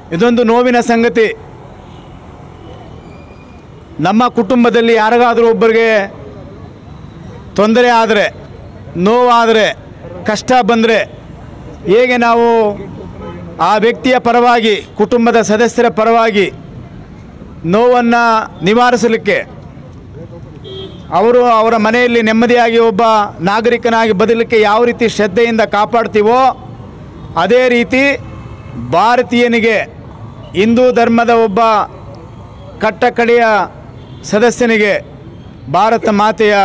ಇದೊಂದು ನೋವಿನ ಸಂಗತಿ ನಮ್ಮ ಕುಟುಂಬದಲ್ಲಿ ಯಾರಿಗಾದರೂ ಒಬ್ಬರಿಗೆ ತೊಂದರೆ ಆದರೆ ನೋವಾದರೆ ಕಷ್ಟ ಬಂದರೆ ಹೇಗೆ ನಾವು ಆ ವ್ಯಕ್ತಿಯ ಪರವಾಗಿ ಕುಟುಂಬದ ಸದಸ್ಯರ ಪರವಾಗಿ ನೋವನ್ನು ನಿವಾರಿಸಲಿಕ್ಕೆ ಅವರು ಅವರ ಮನೆಯಲ್ಲಿ ನೆಮ್ಮದಿಯಾಗಿ ಒಬ್ಬ ನಾಗರಿಕನಾಗಿ ಬದಲಿಕ್ಕೆ ಯಾವ ರೀತಿ ಶ್ರದ್ಧೆಯಿಂದ ಕಾಪಾಡ್ತೀವೋ ಅದೇ ರೀತಿ ಭಾರತೀಯನಿಗೆ ಹಿಂದೂ ಧರ್ಮದ ಒಬ್ಬ ಕಟ್ಟಕಡೆಯ ಸದಸ್ಯನಿಗೆ ಭಾರತ ಮಾತೆಯ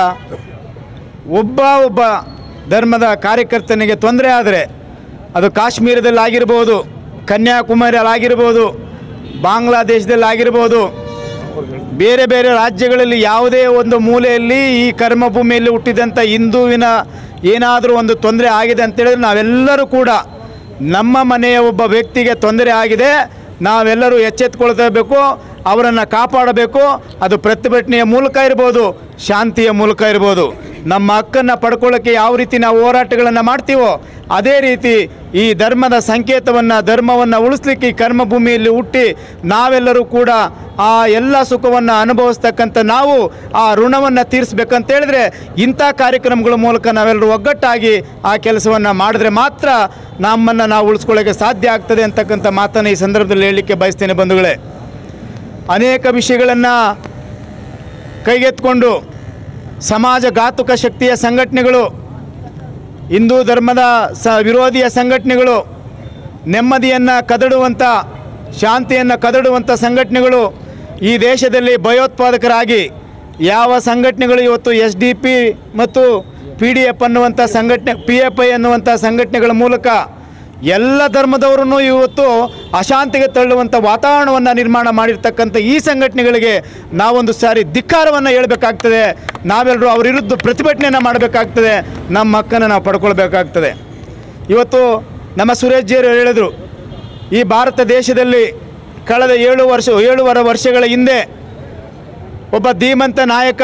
ಒಬ್ಬ ಒಬ್ಬ ಧರ್ಮದ ಕಾರ್ಯಕರ್ತನಿಗೆ ತೊಂದರೆ ಆದರೆ ಅದು ಕಾಶ್ಮೀರದಲ್ಲಿ ಆಗಿರ್ಬೋದು ಕನ್ಯಾಕುಮಾರಿಯಲ್ಲಿ ಆಗಿರ್ಬೋದು ಬಾಂಗ್ಲಾದೇಶದಲ್ಲಿ ಆಗಿರ್ಬೋದು ಬೇರೆ ಬೇರೆ ರಾಜ್ಯಗಳಲ್ಲಿ ಯಾವುದೇ ಒಂದು ಮೂಲೆಯಲ್ಲಿ ಈ ಕರ್ಮಭೂಮಿಯಲ್ಲಿ ಹುಟ್ಟಿದಂಥ ಹಿಂದೂವಿನ ಏನಾದರೂ ಒಂದು ತೊಂದರೆ ಆಗಿದೆ ಅಂತೇಳಿದ್ರೆ ನಾವೆಲ್ಲರೂ ಕೂಡ ನಮ್ಮ ಮನೆಯ ಒಬ್ಬ ವ್ಯಕ್ತಿಗೆ ತೊಂದರೆ ಆಗಿದೆ ನಾವೆಲ್ಲರೂ ಎಚ್ಚೆತ್ಕೊಳ್ತಬೇಕು ಅವರನ್ನು ಕಾಪಾಡಬೇಕು ಅದು ಪ್ರತಿಭಟನೆಯ ಮೂಲಕ ಇರ್ಬೋದು ಶಾಂತಿಯ ಮೂಲಕ ಇರ್ಬೋದು ನಮ್ಮ ಹಕ್ಕನ್ನು ಪಡ್ಕೊಳ್ಳೋಕ್ಕೆ ಯಾವ ರೀತಿ ನಾವು ಹೋರಾಟಗಳನ್ನು ಮಾಡ್ತೀವೋ ಅದೇ ರೀತಿ ಈ ಧರ್ಮದ ಸಂಕೇತವನ್ನು ಧರ್ಮವನ್ನು ಉಳಿಸ್ಲಿಕ್ಕೆ ಈ ಕರ್ಮಭೂಮಿಯಲ್ಲಿ ಹುಟ್ಟಿ ನಾವೆಲ್ಲರೂ ಕೂಡ ಆ ಎಲ್ಲ ಸುಖವನ್ನು ಅನುಭವಿಸ್ತಕ್ಕಂಥ ನಾವು ಆ ಋಣವನ್ನು ತೀರಿಸ್ಬೇಕಂತ ಹೇಳಿದ್ರೆ ಇಂಥ ಕಾರ್ಯಕ್ರಮಗಳ ಮೂಲಕ ನಾವೆಲ್ಲರೂ ಒಗ್ಗಟ್ಟಾಗಿ ಆ ಕೆಲಸವನ್ನು ಮಾಡಿದ್ರೆ ಮಾತ್ರ ನಮ್ಮನ್ನು ನಾವು ಉಳಿಸ್ಕೊಳ್ಳೋಕ್ಕೆ ಸಾಧ್ಯ ಆಗ್ತದೆ ಅಂತಕ್ಕಂಥ ಮಾತನ್ನು ಈ ಸಂದರ್ಭದಲ್ಲಿ ಹೇಳಲಿಕ್ಕೆ ಬಯಸ್ತೇನೆ ಬಂಧುಗಳೇ ಅನೇಕ ವಿಷಯಗಳನ್ನು ಕೈಗೆತ್ಕೊಂಡು ಸಮಾಜ ಘಾತುಕ ಶಕ್ತಿಯ ಸಂಘಟನೆಗಳು ಹಿಂದೂ ಧರ್ಮದ ಸ ವಿರೋಧಿಯ ಸಂಘಟನೆಗಳು ನೆಮ್ಮದಿಯನ್ನು ಕದಡುವಂಥ ಶಾಂತಿಯನ್ನು ಕದಡುವಂಥ ಸಂಘಟನೆಗಳು ಈ ದೇಶದಲ್ಲಿ ಭಯೋತ್ಪಾದಕರಾಗಿ ಯಾವ ಸಂಘಟನೆಗಳು ಇವತ್ತು ಎಸ್ ಡಿ ಪಿ ಮತ್ತು ಪಿ ಡಿ ಎಫ್ ಅನ್ನುವಂಥ ಸಂಘಟನೆ ಪಿ ಎಫ್ ಐ ಅನ್ನುವಂಥ ಸಂಘಟನೆಗಳ ಮೂಲಕ ಎಲ್ಲ ಧರ್ಮದವರನ್ನು ಇವತ್ತು ಅಶಾಂತಿಗೆ ತಳ್ಳುವಂಥ ವಾತಾವರಣವನ್ನು ನಿರ್ಮಾಣ ಮಾಡಿರ್ತಕ್ಕಂಥ ಈ ಸಂಘಟನೆಗಳಿಗೆ ನಾವೊಂದು ಸಾರಿ ಧಿಕ್ಕಾರವನ್ನು ಹೇಳಬೇಕಾಗ್ತದೆ ನಾವೆಲ್ಲರೂ ಅವ್ರ ವಿರುದ್ಧ ಪ್ರತಿಭಟನೆಯನ್ನು ಮಾಡಬೇಕಾಗ್ತದೆ ನಮ್ಮ ಹಕ್ಕನ್ನು ನಾವು ಪಡ್ಕೊಳ್ಬೇಕಾಗ್ತದೆ ಇವತ್ತು ನಮ್ಮ ಸುರೇಶ್ ಜಿಯವರು ಹೇಳಿದರು ಈ ಭಾರತ ದೇಶದಲ್ಲಿ ಕಳೆದ ಏಳು ವರ್ಷ ಏಳುವರೆ ವರ್ಷಗಳ ಹಿಂದೆ ಒಬ್ಬ ಧೀಮಂತ ನಾಯಕ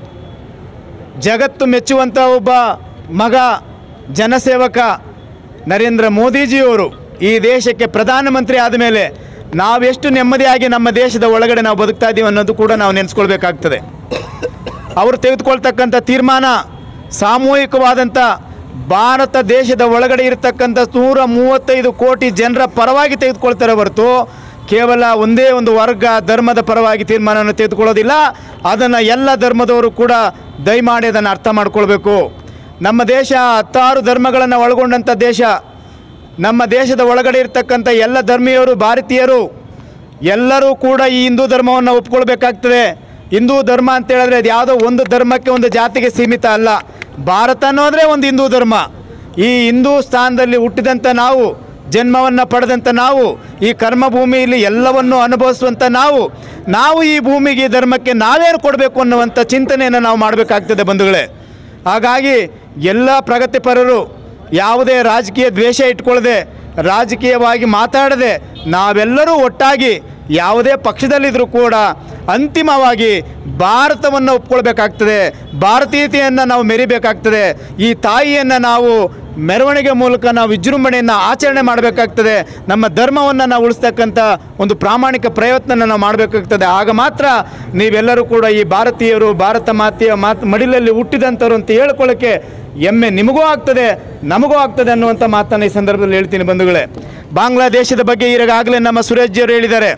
ಜಗತ್ತು ಮೆಚ್ಚುವಂಥ ಒಬ್ಬ ಮಗ ಜನಸೇವಕ ನರೇಂದ್ರ ಮೋದಿಜಿಯವರು ಈ ದೇಶಕ್ಕೆ ಪ್ರಧಾನಮಂತ್ರಿ ಆದ ಮೇಲೆ ನಾವೆಷ್ಟು ನೆಮ್ಮದಿಯಾಗಿ ನಮ್ಮ ದೇಶದ ಒಳಗಡೆ ನಾವು ಬದುಕ್ತಾ ಇದ್ದೀವಿ ಅನ್ನೋದು ಕೂಡ ನಾವು ನೆನೆಸ್ಕೊಳ್ಬೇಕಾಗ್ತದೆ ಅವರು ತೆಗೆದುಕೊಳ್ತಕ್ಕಂಥ ತೀರ್ಮಾನ ಸಾಮೂಹಿಕವಾದಂಥ ಭಾರತ ದೇಶದ ಒಳಗಡೆ ಇರತಕ್ಕಂಥ ನೂರ ಮೂವತ್ತೈದು ಕೋಟಿ ಜನರ ಪರವಾಗಿ ತೆಗೆದುಕೊಳ್ತಾರೆ ಹೊರತು ಕೇವಲ ಒಂದೇ ಒಂದು ವರ್ಗ ಧರ್ಮದ ಪರವಾಗಿ ತೀರ್ಮಾನವನ್ನು ತೆಗೆದುಕೊಳ್ಳೋದಿಲ್ಲ ಅದನ್ನು ಎಲ್ಲ ಧರ್ಮದವರು ಕೂಡ ದಯಮಾಡಿ ಅದನ್ನು ಅರ್ಥ ಮಾಡ್ಕೊಳ್ಬೇಕು ನಮ್ಮ ದೇಶ ಹತ್ತಾರು ಧರ್ಮಗಳನ್ನು ಒಳಗೊಂಡಂಥ ದೇಶ ನಮ್ಮ ದೇಶದ ಒಳಗಡೆ ಇರ್ತಕ್ಕಂಥ ಎಲ್ಲ ಧರ್ಮೀಯರು ಭಾರತೀಯರು ಎಲ್ಲರೂ ಕೂಡ ಈ ಹಿಂದೂ ಧರ್ಮವನ್ನು ಒಪ್ಕೊಳ್ಬೇಕಾಗ್ತದೆ ಹಿಂದೂ ಧರ್ಮ ಅಂತ ಹೇಳಿದ್ರೆ ಅದು ಯಾವುದೋ ಒಂದು ಧರ್ಮಕ್ಕೆ ಒಂದು ಜಾತಿಗೆ ಸೀಮಿತ ಅಲ್ಲ ಭಾರತ ಅನ್ನೋದ್ರೆ ಒಂದು ಹಿಂದೂ ಧರ್ಮ ಈ ಹಿಂದೂ ಸ್ಥಾನದಲ್ಲಿ ಹುಟ್ಟಿದಂಥ ನಾವು ಜನ್ಮವನ್ನು ಪಡೆದಂಥ ನಾವು ಈ ಕರ್ಮಭೂಮಿಯಲ್ಲಿ ಎಲ್ಲವನ್ನು ಅನುಭವಿಸುವಂಥ ನಾವು ನಾವು ಈ ಭೂಮಿಗೆ ಈ ಧರ್ಮಕ್ಕೆ ನಾವೇನು ಕೊಡಬೇಕು ಅನ್ನುವಂಥ ಚಿಂತನೆಯನ್ನು ನಾವು ಮಾಡಬೇಕಾಗ್ತದೆ ಬಂಧುಗಳೇ ಹಾಗಾಗಿ ಎಲ್ಲ ಪ್ರಗತಿಪರರು ಯಾವುದೇ ರಾಜಕೀಯ ದ್ವೇಷ ಇಟ್ಕೊಳ್ಳದೆ ರಾಜಕೀಯವಾಗಿ ಮಾತಾಡದೆ ನಾವೆಲ್ಲರೂ ಒಟ್ಟಾಗಿ ಯಾವುದೇ ಪಕ್ಷದಲ್ಲಿದ್ದರೂ ಕೂಡ ಅಂತಿಮವಾಗಿ ಭಾರತವನ್ನು ಒಪ್ಕೊಳ್ಬೇಕಾಗ್ತದೆ ಭಾರತೀಯತೆಯನ್ನು ನಾವು ಮೆರಿಬೇಕಾಗ್ತದೆ ಈ ತಾಯಿಯನ್ನು ನಾವು ಮೆರವಣಿಗೆ ಮೂಲಕ ನಾವು ವಿಜೃಂಭಣೆಯನ್ನು ಆಚರಣೆ ಮಾಡಬೇಕಾಗ್ತದೆ ನಮ್ಮ ಧರ್ಮವನ್ನು ನಾವು ಉಳಿಸ್ತಕ್ಕಂಥ ಒಂದು ಪ್ರಾಮಾಣಿಕ ಪ್ರಯತ್ನ ನಾವು ಮಾಡಬೇಕಾಗ್ತದೆ ಆಗ ಮಾತ್ರ ನೀವೆಲ್ಲರೂ ಕೂಡ ಈ ಭಾರತೀಯರು ಭಾರತ ಮಾತೆಯ ಮಾತು ಮಡಿಲಲ್ಲಿ ಹುಟ್ಟಿದಂಥವ್ರು ಅಂತ ಹೇಳ್ಕೊಳ್ಳೋಕ್ಕೆ ಹೆಮ್ಮೆ ನಿಮಗೂ ಆಗ್ತದೆ ನಮಗೂ ಆಗ್ತದೆ ಅನ್ನುವಂಥ ಮಾತನ್ನು ಈ ಸಂದರ್ಭದಲ್ಲಿ ಹೇಳ್ತೀನಿ ಬಂಧುಗಳೇ ಬಾಂಗ್ಲಾದೇಶದ ಬಗ್ಗೆ ಈಗಾಗಲೇ ನಮ್ಮ ಸುರೇಶ್ ಜಿಯವರು ಹೇಳಿದ್ದಾರೆ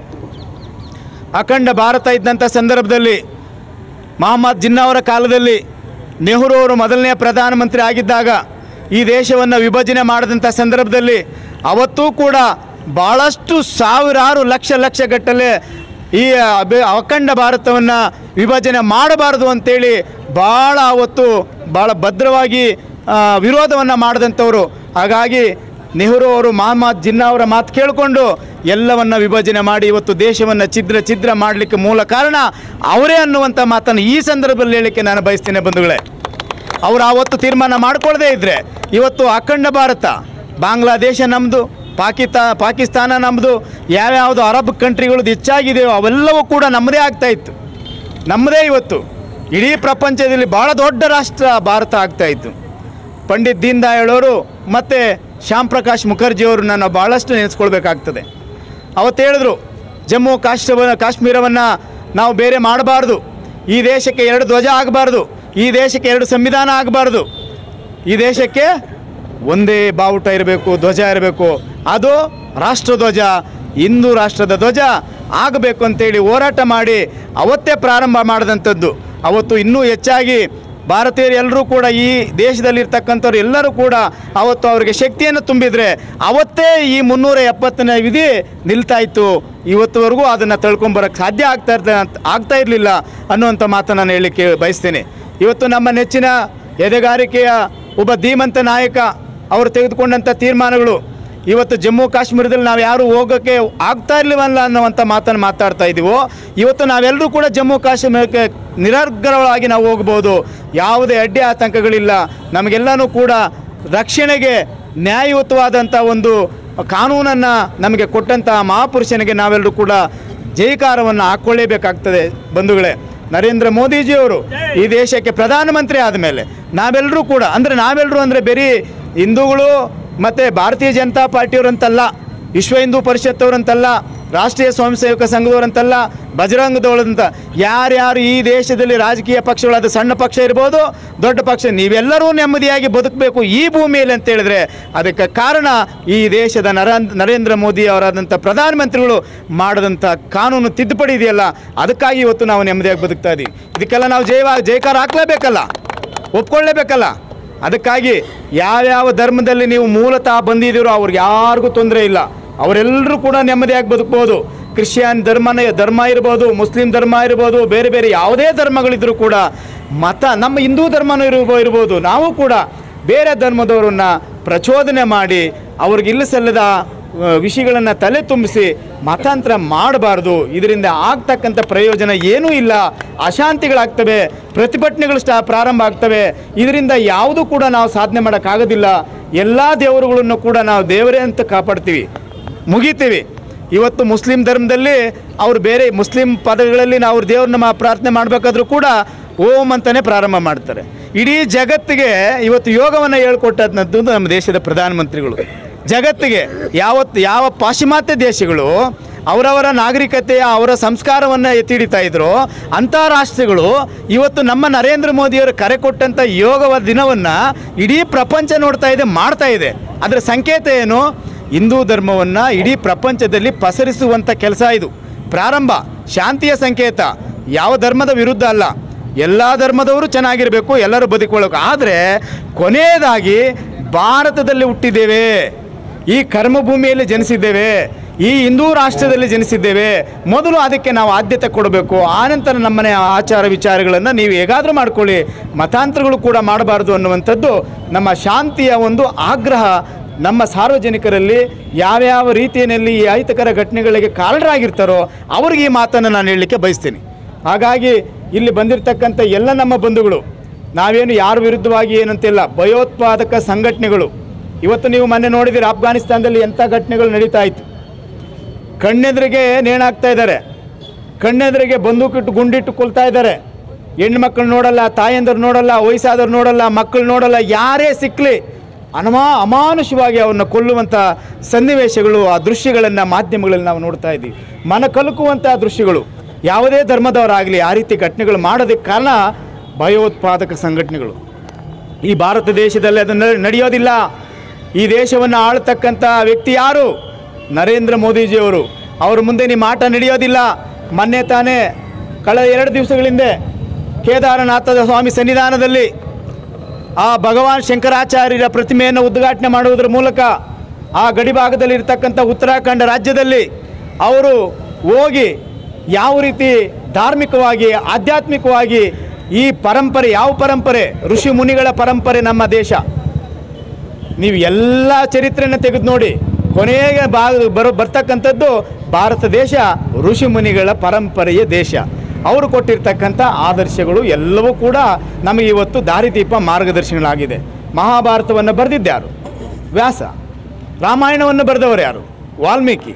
ಅಖಂಡ ಭಾರತ ಇದ್ದಂಥ ಸಂದರ್ಭದಲ್ಲಿ ಮಹಮ್ಮದ್ ಜಿನ್ನಾ ಅವರ ಕಾಲದಲ್ಲಿ ನೆಹರು ಅವರು ಮೊದಲನೇ ಪ್ರಧಾನಮಂತ್ರಿ ಆಗಿದ್ದಾಗ ಈ ದೇಶವನ್ನು ವಿಭಜನೆ ಮಾಡಿದಂಥ ಸಂದರ್ಭದಲ್ಲಿ ಅವತ್ತೂ ಕೂಡ ಭಾಳಷ್ಟು ಸಾವಿರಾರು ಲಕ್ಷ ಲಕ್ಷ ಗಟ್ಟಲೆ ಈ ಅಬೆ- ಅಖಂಡ ಭಾರತವನ್ನು ವಿಭಜನೆ ಮಾಡಬಾರದು ಅಂತೇಳಿ ಭಾಳ ಅವತ್ತು ಭಾಳ ಭದ್ರವಾಗಿ ವಿರೋಧವನ್ನು ಮಾಡಿದಂಥವರು ಹಾಗಾಗಿ ನೆಹರು ಅವರು ಮಹಮ್ಮದ್ ಜಿನ್ನಾ ಅವರ ಮಾತು ಕೇಳಿಕೊಂಡು ಎಲ್ಲವನ್ನ ವಿಭಜನೆ ಮಾಡಿ ಇವತ್ತು ದೇಶವನ್ನು ಛಿದ್ರ ಛಿದ್ರ ಮಾಡಲಿಕ್ಕೆ ಮೂಲ ಕಾರಣ ಅವರೇ ಅನ್ನುವಂಥ ಮಾತನ್ನು ಈ ಸಂದರ್ಭದಲ್ಲಿ ಹೇಳಲಿಕ್ಕೆ ನಾನು ಬಯಸ್ತೇನೆ ಬಂಧುಗಳೇ ಅವರು ಆವತ್ತು ತೀರ್ಮಾನ ಮಾಡ್ಕೊಳ್ಳದೇ ಇದ್ದರೆ ಇವತ್ತು ಅಖಂಡ ಭಾರತ ಬಾಂಗ್ಲಾದೇಶ ನಮ್ಮದು ಪಾಕಿಸ್ತಾ ಪಾಕಿಸ್ತಾನ ನಮ್ಮದು ಯಾವ್ಯಾವುದು ಅರಬ್ ಕಂಟ್ರಿಗಳದ್ದು ಹೆಚ್ಚಾಗಿದೆಯೋ ಅವೆಲ್ಲವೂ ಕೂಡ ನಮ್ಮದೇ ಆಗ್ತಾ ಇತ್ತು ನಮ್ಮದೇ ಇವತ್ತು ಇಡೀ ಪ್ರಪಂಚದಲ್ಲಿ ಭಾಳ ದೊಡ್ಡ ರಾಷ್ಟ್ರ ಭಾರತ ಆಗ್ತಾ ಇತ್ತು ಪಂಡಿತ್ ದೀನ್ ದಯಾಳ್ ಅವರು ಮತ್ತು ಶ್ಯಾಮ್ ಪ್ರಕಾಶ್ ಮುಖರ್ಜಿಯವರು ನಾನು ಭಾಳಷ್ಟು ನೆನೆಸ್ಕೊಳ್ಬೇಕಾಗ್ತದೆ ಅವತ್ತು ಹೇಳಿದ್ರು ಜಮ್ಮು ಕಾಶ್ಮೀರ ಕಾಶ್ಮೀರವನ್ನು ನಾವು ಬೇರೆ ಮಾಡಬಾರ್ದು ಈ ದೇಶಕ್ಕೆ ಎರಡು ಧ್ವಜ ಆಗಬಾರ್ದು ಈ ದೇಶಕ್ಕೆ ಎರಡು ಸಂವಿಧಾನ ಆಗಬಾರ್ದು ಈ ದೇಶಕ್ಕೆ ಒಂದೇ ಬಾವುಟ ಇರಬೇಕು ಧ್ವಜ ಇರಬೇಕು ಅದು ರಾಷ್ಟ್ರಧ್ವಜ ಹಿಂದೂ ರಾಷ್ಟ್ರದ ಧ್ವಜ ಆಗಬೇಕು ಅಂತೇಳಿ ಹೋರಾಟ ಮಾಡಿ ಅವತ್ತೇ ಪ್ರಾರಂಭ ಮಾಡಿದಂಥದ್ದು ಅವತ್ತು ಇನ್ನೂ ಹೆಚ್ಚಾಗಿ ಭಾರತೀಯರು ಎಲ್ಲರೂ ಕೂಡ ಈ ದೇಶದಲ್ಲಿರ್ತಕ್ಕಂಥವ್ರು ಎಲ್ಲರೂ ಕೂಡ ಅವತ್ತು ಅವರಿಗೆ ಶಕ್ತಿಯನ್ನು ತುಂಬಿದರೆ ಅವತ್ತೇ ಈ ಮುನ್ನೂರ ಎಪ್ಪತ್ತನೇ ವಿಧಿ ನಿಲ್ತಾ ಇತ್ತು ಇವತ್ತುವರೆಗೂ ಅದನ್ನು ತಳ್ಕೊಂಬರೋಕ್ಕೆ ಸಾಧ್ಯ ಆಗ್ತಾ ಇರ್ತ ಆಗ್ತಾ ಇರಲಿಲ್ಲ ಅನ್ನುವಂಥ ಮಾತನ್ನು ನಾನು ಹೇಳಲಿಕ್ಕೆ ಬಯಸ್ತೇನೆ ಇವತ್ತು ನಮ್ಮ ನೆಚ್ಚಿನ ಎದೆಗಾರಿಕೆಯ ಒಬ್ಬ ಧೀಮಂತ ನಾಯಕ ಅವರು ತೆಗೆದುಕೊಂಡಂಥ ತೀರ್ಮಾನಗಳು ಇವತ್ತು ಜಮ್ಮು ಕಾಶ್ಮೀರದಲ್ಲಿ ನಾವು ಯಾರು ಹೋಗೋಕ್ಕೆ ಆಗ್ತಾ ಇರಲಿವಲ್ಲ ಅನ್ನುವಂಥ ಮಾತನ್ನು ಮಾತಾಡ್ತಾ ಇದ್ದೀವೋ ಇವತ್ತು ನಾವೆಲ್ಲರೂ ಕೂಡ ಜಮ್ಮು ಕಾಶ್ಮೀರಕ್ಕೆ ನಿರರ್ಗರವಾಗಿ ನಾವು ಹೋಗ್ಬೋದು ಯಾವುದೇ ಅಡ್ಡಿ ಆತಂಕಗಳಿಲ್ಲ ನಮಗೆಲ್ಲನೂ ಕೂಡ ರಕ್ಷಣೆಗೆ ನ್ಯಾಯಯುತವಾದಂಥ ಒಂದು ಕಾನೂನನ್ನು ನಮಗೆ ಕೊಟ್ಟಂಥ ಮಹಾಪುರುಷನಿಗೆ ನಾವೆಲ್ಲರೂ ಕೂಡ ಜೈಕಾರವನ್ನು ಹಾಕ್ಕೊಳ್ಳೇಬೇಕಾಗ್ತದೆ ಬಂಧುಗಳೇ ನರೇಂದ್ರ ಮೋದಿಜಿಯವರು ಈ ದೇಶಕ್ಕೆ ಪ್ರಧಾನಮಂತ್ರಿ ಆದಮೇಲೆ ನಾವೆಲ್ಲರೂ ಕೂಡ ಅಂದರೆ ನಾವೆಲ್ಲರೂ ಅಂದರೆ ಬರೀ ಹಿಂದೂಗಳು ಮತ್ತು ಭಾರತೀಯ ಜನತಾ ಪಾರ್ಟಿಯವರಂತಲ್ಲ ವಿಶ್ವ ಹಿಂದೂ ಪರಿಷತ್ತವರಂತಲ್ಲ ರಾಷ್ಟ್ರೀಯ ಸ್ವಯಂ ಸೇವಕ ಸಂಘದವರಂತಲ್ಲ ಬಜರಂಗದವರಂತ ಯಾರ್ಯಾರು ಈ ದೇಶದಲ್ಲಿ ರಾಜಕೀಯ ಪಕ್ಷಗಳಾದ ಸಣ್ಣ ಪಕ್ಷ ಇರ್ಬೋದು ದೊಡ್ಡ ಪಕ್ಷ ನೀವೆಲ್ಲರೂ ನೆಮ್ಮದಿಯಾಗಿ ಬದುಕಬೇಕು ಈ ಭೂಮಿಯಲ್ಲಿ ಅಂತ ಹೇಳಿದ್ರೆ ಅದಕ್ಕೆ ಕಾರಣ ಈ ದೇಶದ ನರ ನರೇಂದ್ರ ಮೋದಿ ಅವರಾದಂಥ ಪ್ರಧಾನಮಂತ್ರಿಗಳು ಮಾಡಿದಂಥ ಕಾನೂನು ತಿದ್ದುಪಡಿ ಇದೆಯಲ್ಲ ಅದಕ್ಕಾಗಿ ಇವತ್ತು ನಾವು ನೆಮ್ಮದಿಯಾಗಿ ಬದುಕ್ತಾ ಇದ್ದೀವಿ ಇದಕ್ಕೆಲ್ಲ ನಾವು ಜೈವ ಜೈಕಾರ ಹಾಕ್ಲೇಬೇಕಲ್ಲ ಒಪ್ಕೊಳ್ಳೇಬೇಕಲ್ಲ ಅದಕ್ಕಾಗಿ ಯಾವ್ಯಾವ ಧರ್ಮದಲ್ಲಿ ನೀವು ಮೂಲತಃ ಬಂದಿದ್ದೀರೋ ಅವ್ರಿಗೆ ಯಾರಿಗೂ ತೊಂದರೆ ಇಲ್ಲ ಅವರೆಲ್ಲರೂ ಕೂಡ ನೆಮ್ಮದಿಯಾಗಿ ಬದುಕ್ಬೋದು ಕ್ರಿಶ್ಚಿಯನ್ ಧರ್ಮನೇ ಧರ್ಮ ಇರ್ಬೋದು ಮುಸ್ಲಿಂ ಧರ್ಮ ಇರ್ಬೋದು ಬೇರೆ ಬೇರೆ ಯಾವುದೇ ಧರ್ಮಗಳಿದ್ರೂ ಕೂಡ ಮತ ನಮ್ಮ ಹಿಂದೂ ಧರ್ಮನೂ ಇರ್ಬೋ ಇರ್ಬೋದು ನಾವು ಕೂಡ ಬೇರೆ ಧರ್ಮದವರನ್ನ ಪ್ರಚೋದನೆ ಮಾಡಿ ಅವ್ರಿಗೆ ಇಲ್ಲ ಸಲ್ಲದ ವಿಷಯಗಳನ್ನು ತಲೆ ತುಂಬಿಸಿ ಮತಾಂತರ ಮಾಡಬಾರ್ದು ಇದರಿಂದ ಆಗ್ತಕ್ಕಂಥ ಪ್ರಯೋಜನ ಏನೂ ಇಲ್ಲ ಅಶಾಂತಿಗಳಾಗ್ತವೆ ಪ್ರತಿಭಟನೆಗಳು ಸ್ಟಾ ಪ್ರಾರಂಭ ಆಗ್ತವೆ ಇದರಿಂದ ಯಾವುದೂ ಕೂಡ ನಾವು ಸಾಧನೆ ಮಾಡೋಕ್ಕಾಗೋದಿಲ್ಲ ಎಲ್ಲ ದೇವರುಗಳನ್ನು ಕೂಡ ನಾವು ದೇವರೇ ಅಂತ ಕಾಪಾಡ್ತೀವಿ ಮುಗಿತೀವಿ ಇವತ್ತು ಮುಸ್ಲಿಂ ಧರ್ಮದಲ್ಲಿ ಅವರು ಬೇರೆ ಮುಸ್ಲಿಂ ಪದಗಳಲ್ಲಿ ನಾವು ಅವ್ರ ದೇವ್ರನ್ನ ಮಾ- ಪ್ರಾರ್ಥನೆ ಮಾಡಬೇಕಾದ್ರೂ ಕೂಡ ಓಂ ಅಂತಲೇ ಪ್ರಾರಂಭ ಮಾಡ್ತಾರೆ ಇಡೀ ಜಗತ್ತಿಗೆ ಇವತ್ತು ಯೋಗವನ್ನು ಹೇಳ್ಕೊಟ್ಟದ್ದು ನಮ್ಮ ದೇಶದ ಪ್ರಧಾನಮಂತ್ರಿಗಳು ಜಗತ್ತಿಗೆ ಯಾವತ್ತು ಯಾವ ಪಾಶ್ಚಿಮಾತ್ಯ ದೇಶಗಳು ಅವರವರ ನಾಗರಿಕತೆಯ ಅವರ ಸಂಸ್ಕಾರವನ್ನು ಎತ್ತಿ ಹಿಡಿತಾ ಇದ್ರು ಅಂತಾರಾಷ್ಟ್ರಗಳು ಇವತ್ತು ನಮ್ಮ ನರೇಂದ್ರ ಮೋದಿಯವರು ಕರೆ ಕೊಟ್ಟಂಥ ಯೋಗವ ದಿನವನ್ನು ಇಡೀ ಪ್ರಪಂಚ ನೋಡ್ತಾ ಇದೆ ಮಾಡ್ತಾ ಇದೆ ಅದರ ಸಂಕೇತ ಏನು ಹಿಂದೂ ಧರ್ಮವನ್ನು ಇಡೀ ಪ್ರಪಂಚದಲ್ಲಿ ಪಸರಿಸುವಂಥ ಕೆಲಸ ಇದು ಪ್ರಾರಂಭ ಶಾಂತಿಯ ಸಂಕೇತ ಯಾವ ಧರ್ಮದ ವಿರುದ್ಧ ಅಲ್ಲ ಎಲ್ಲ ಧರ್ಮದವರು ಚೆನ್ನಾಗಿರಬೇಕು ಎಲ್ಲರೂ ಬದುಕೊಳ್ಳಬೇಕು ಆದರೆ ಕೊನೆಯದಾಗಿ ಭಾರತದಲ್ಲಿ ಹುಟ್ಟಿದ್ದೇವೆ ಈ ಕರ್ಮಭೂಮಿಯಲ್ಲಿ ಜನಿಸಿದ್ದೇವೆ ಈ ಹಿಂದೂ ರಾಷ್ಟ್ರದಲ್ಲಿ ಜನಿಸಿದ್ದೇವೆ ಮೊದಲು ಅದಕ್ಕೆ ನಾವು ಆದ್ಯತೆ ಕೊಡಬೇಕು ಆನಂತರ ನಮ್ಮನೆ ಆಚಾರ ವಿಚಾರಗಳನ್ನು ನೀವು ಹೇಗಾದರೂ ಮಾಡ್ಕೊಳ್ಳಿ ಮತಾಂತರಗಳು ಕೂಡ ಮಾಡಬಾರ್ದು ಅನ್ನುವಂಥದ್ದು ನಮ್ಮ ಶಾಂತಿಯ ಒಂದು ಆಗ್ರಹ ನಮ್ಮ ಸಾರ್ವಜನಿಕರಲ್ಲಿ ಯಾವ್ಯಾವ ರೀತಿಯಲ್ಲಿ ಈ ಅಹಿತಕರ ಘಟನೆಗಳಿಗೆ ಕಾರಣರಾಗಿರ್ತಾರೋ ಅವ್ರಿಗೆ ಈ ಮಾತನ್ನು ನಾನು ಹೇಳಲಿಕ್ಕೆ ಬಯಸ್ತೀನಿ ಹಾಗಾಗಿ ಇಲ್ಲಿ ಬಂದಿರತಕ್ಕಂಥ ಎಲ್ಲ ನಮ್ಮ ಬಂಧುಗಳು ನಾವೇನು ಯಾರ ವಿರುದ್ಧವಾಗಿ ಏನಂತಿಲ್ಲ ಭಯೋತ್ಪಾದಕ ಸಂಘಟನೆಗಳು ಇವತ್ತು ನೀವು ಮೊನ್ನೆ ನೋಡಿದಿರಿ ಅಫ್ಘಾನಿಸ್ತಾನದಲ್ಲಿ ಎಂಥ ಘಟನೆಗಳು ನಡೀತಾ ಇತ್ತು ಕಣ್ಣೆದುರಿಗೆ ನೇಣಾಕ್ತಾ ಇದ್ದಾರೆ ಕಣ್ಣೆದುರಿಗೆ ಬಂದೂಕಿಟ್ಟು ಗುಂಡಿಟ್ಟು ಕೊಲ್ತಾ ಇದ್ದಾರೆ ಹೆಣ್ಮಕ್ಳು ನೋಡಲ್ಲ ತಾಯಂದರು ನೋಡಲ್ಲ ವಯಸ್ಸಾದವ್ರು ನೋಡಲ್ಲ ಮಕ್ಕಳು ನೋಡಲ್ಲ ಯಾರೇ ಸಿಕ್ಕಲಿ ಅನಮಾ ಅಮಾನುಷವಾಗಿ ಅವನ್ನ ಕೊಲ್ಲುವಂಥ ಸನ್ನಿವೇಶಗಳು ಆ ದೃಶ್ಯಗಳನ್ನು ಮಾಧ್ಯಮಗಳಲ್ಲಿ ನಾವು ನೋಡ್ತಾ ಇದ್ದೀವಿ ಮನ ಕಲುಕುವಂಥ ದೃಶ್ಯಗಳು ಯಾವುದೇ ಧರ್ಮದವರಾಗಲಿ ಆ ರೀತಿ ಘಟನೆಗಳು ಮಾಡೋದಕ್ಕೆ ಕಾರಣ ಭಯೋತ್ಪಾದಕ ಸಂಘಟನೆಗಳು ಈ ಭಾರತ ದೇಶದಲ್ಲಿ ಅದು ನ- ನಡೆಯೋದಿಲ್ಲ ಈ ದೇಶವನ್ನು ಆಳ್ತಕ್ಕಂಥ ವ್ಯಕ್ತಿ ಯಾರು ನರೇಂದ್ರ ಮೋದಿಜಿಯವರು ಅವ್ರ ಮುಂದೆ ನಿಮ್ಮ ಆಟ ನಡೆಯೋದಿಲ್ಲ ಮೊನ್ನೆ ತಾನೇ ಕಳೆದ ಎರಡು ದಿವಸಗಳ ಹಿಂದೆ ಕೇದಾರನಾಥದ ಸ್ವಾಮಿ ಸನ್ನಿಧಾನದಲ್ಲಿ ಆ ಭಗವಾನ್ ಶಂಕರಾಚಾರ್ಯರ ಪ್ರತಿಮೆಯನ್ನು ಉದ್ಘಾಟನೆ ಮಾಡುವುದರ ಮೂಲಕ ಆ ಗಡಿಭಾಗದಲ್ಲಿ ಇರ್ತಕ್ಕಂಥ ಉತ್ತರಾಖಂಡ ರಾಜ್ಯದಲ್ಲಿ ಅವರು ಹೋಗಿ ಯಾವ ರೀತಿ ಧಾರ್ಮಿಕವಾಗಿ ಆಧ್ಯಾತ್ಮಿಕವಾಗಿ ಈ ಪರಂಪರೆ ಯಾವ ಪರಂಪರೆ ಋಷಿ ಮುನಿಗಳ ಪರಂಪರೆ ನಮ್ಮ ದೇಶ ನೀವು ಎಲ್ಲ ಚರಿತ್ರೆಯನ್ನು ತೆಗೆದು ನೋಡಿ ಕೊನೆಗೆ ಬಾ ಬರೋ ಬರ್ತಕ್ಕಂಥದ್ದು ಭಾರತ ದೇಶ ಋಷಿ ಮುನಿಗಳ ಪರಂಪರೆಯ ದೇಶ ಅವರು ಕೊಟ್ಟಿರ್ತಕ್ಕಂಥ ಆದರ್ಶಗಳು ಎಲ್ಲವೂ ಕೂಡ ನಮಗೆ ಇವತ್ತು ದಾರಿದೀಪ ಮಾರ್ಗದರ್ಶನಗಳಾಗಿದೆ ಮಹಾಭಾರತವನ್ನು ಬರೆದಿದ್ದ್ಯಾರು ವ್ಯಾಸ ರಾಮಾಯಣವನ್ನು ಬರೆದವರು ಯಾರು ವಾಲ್ಮೀಕಿ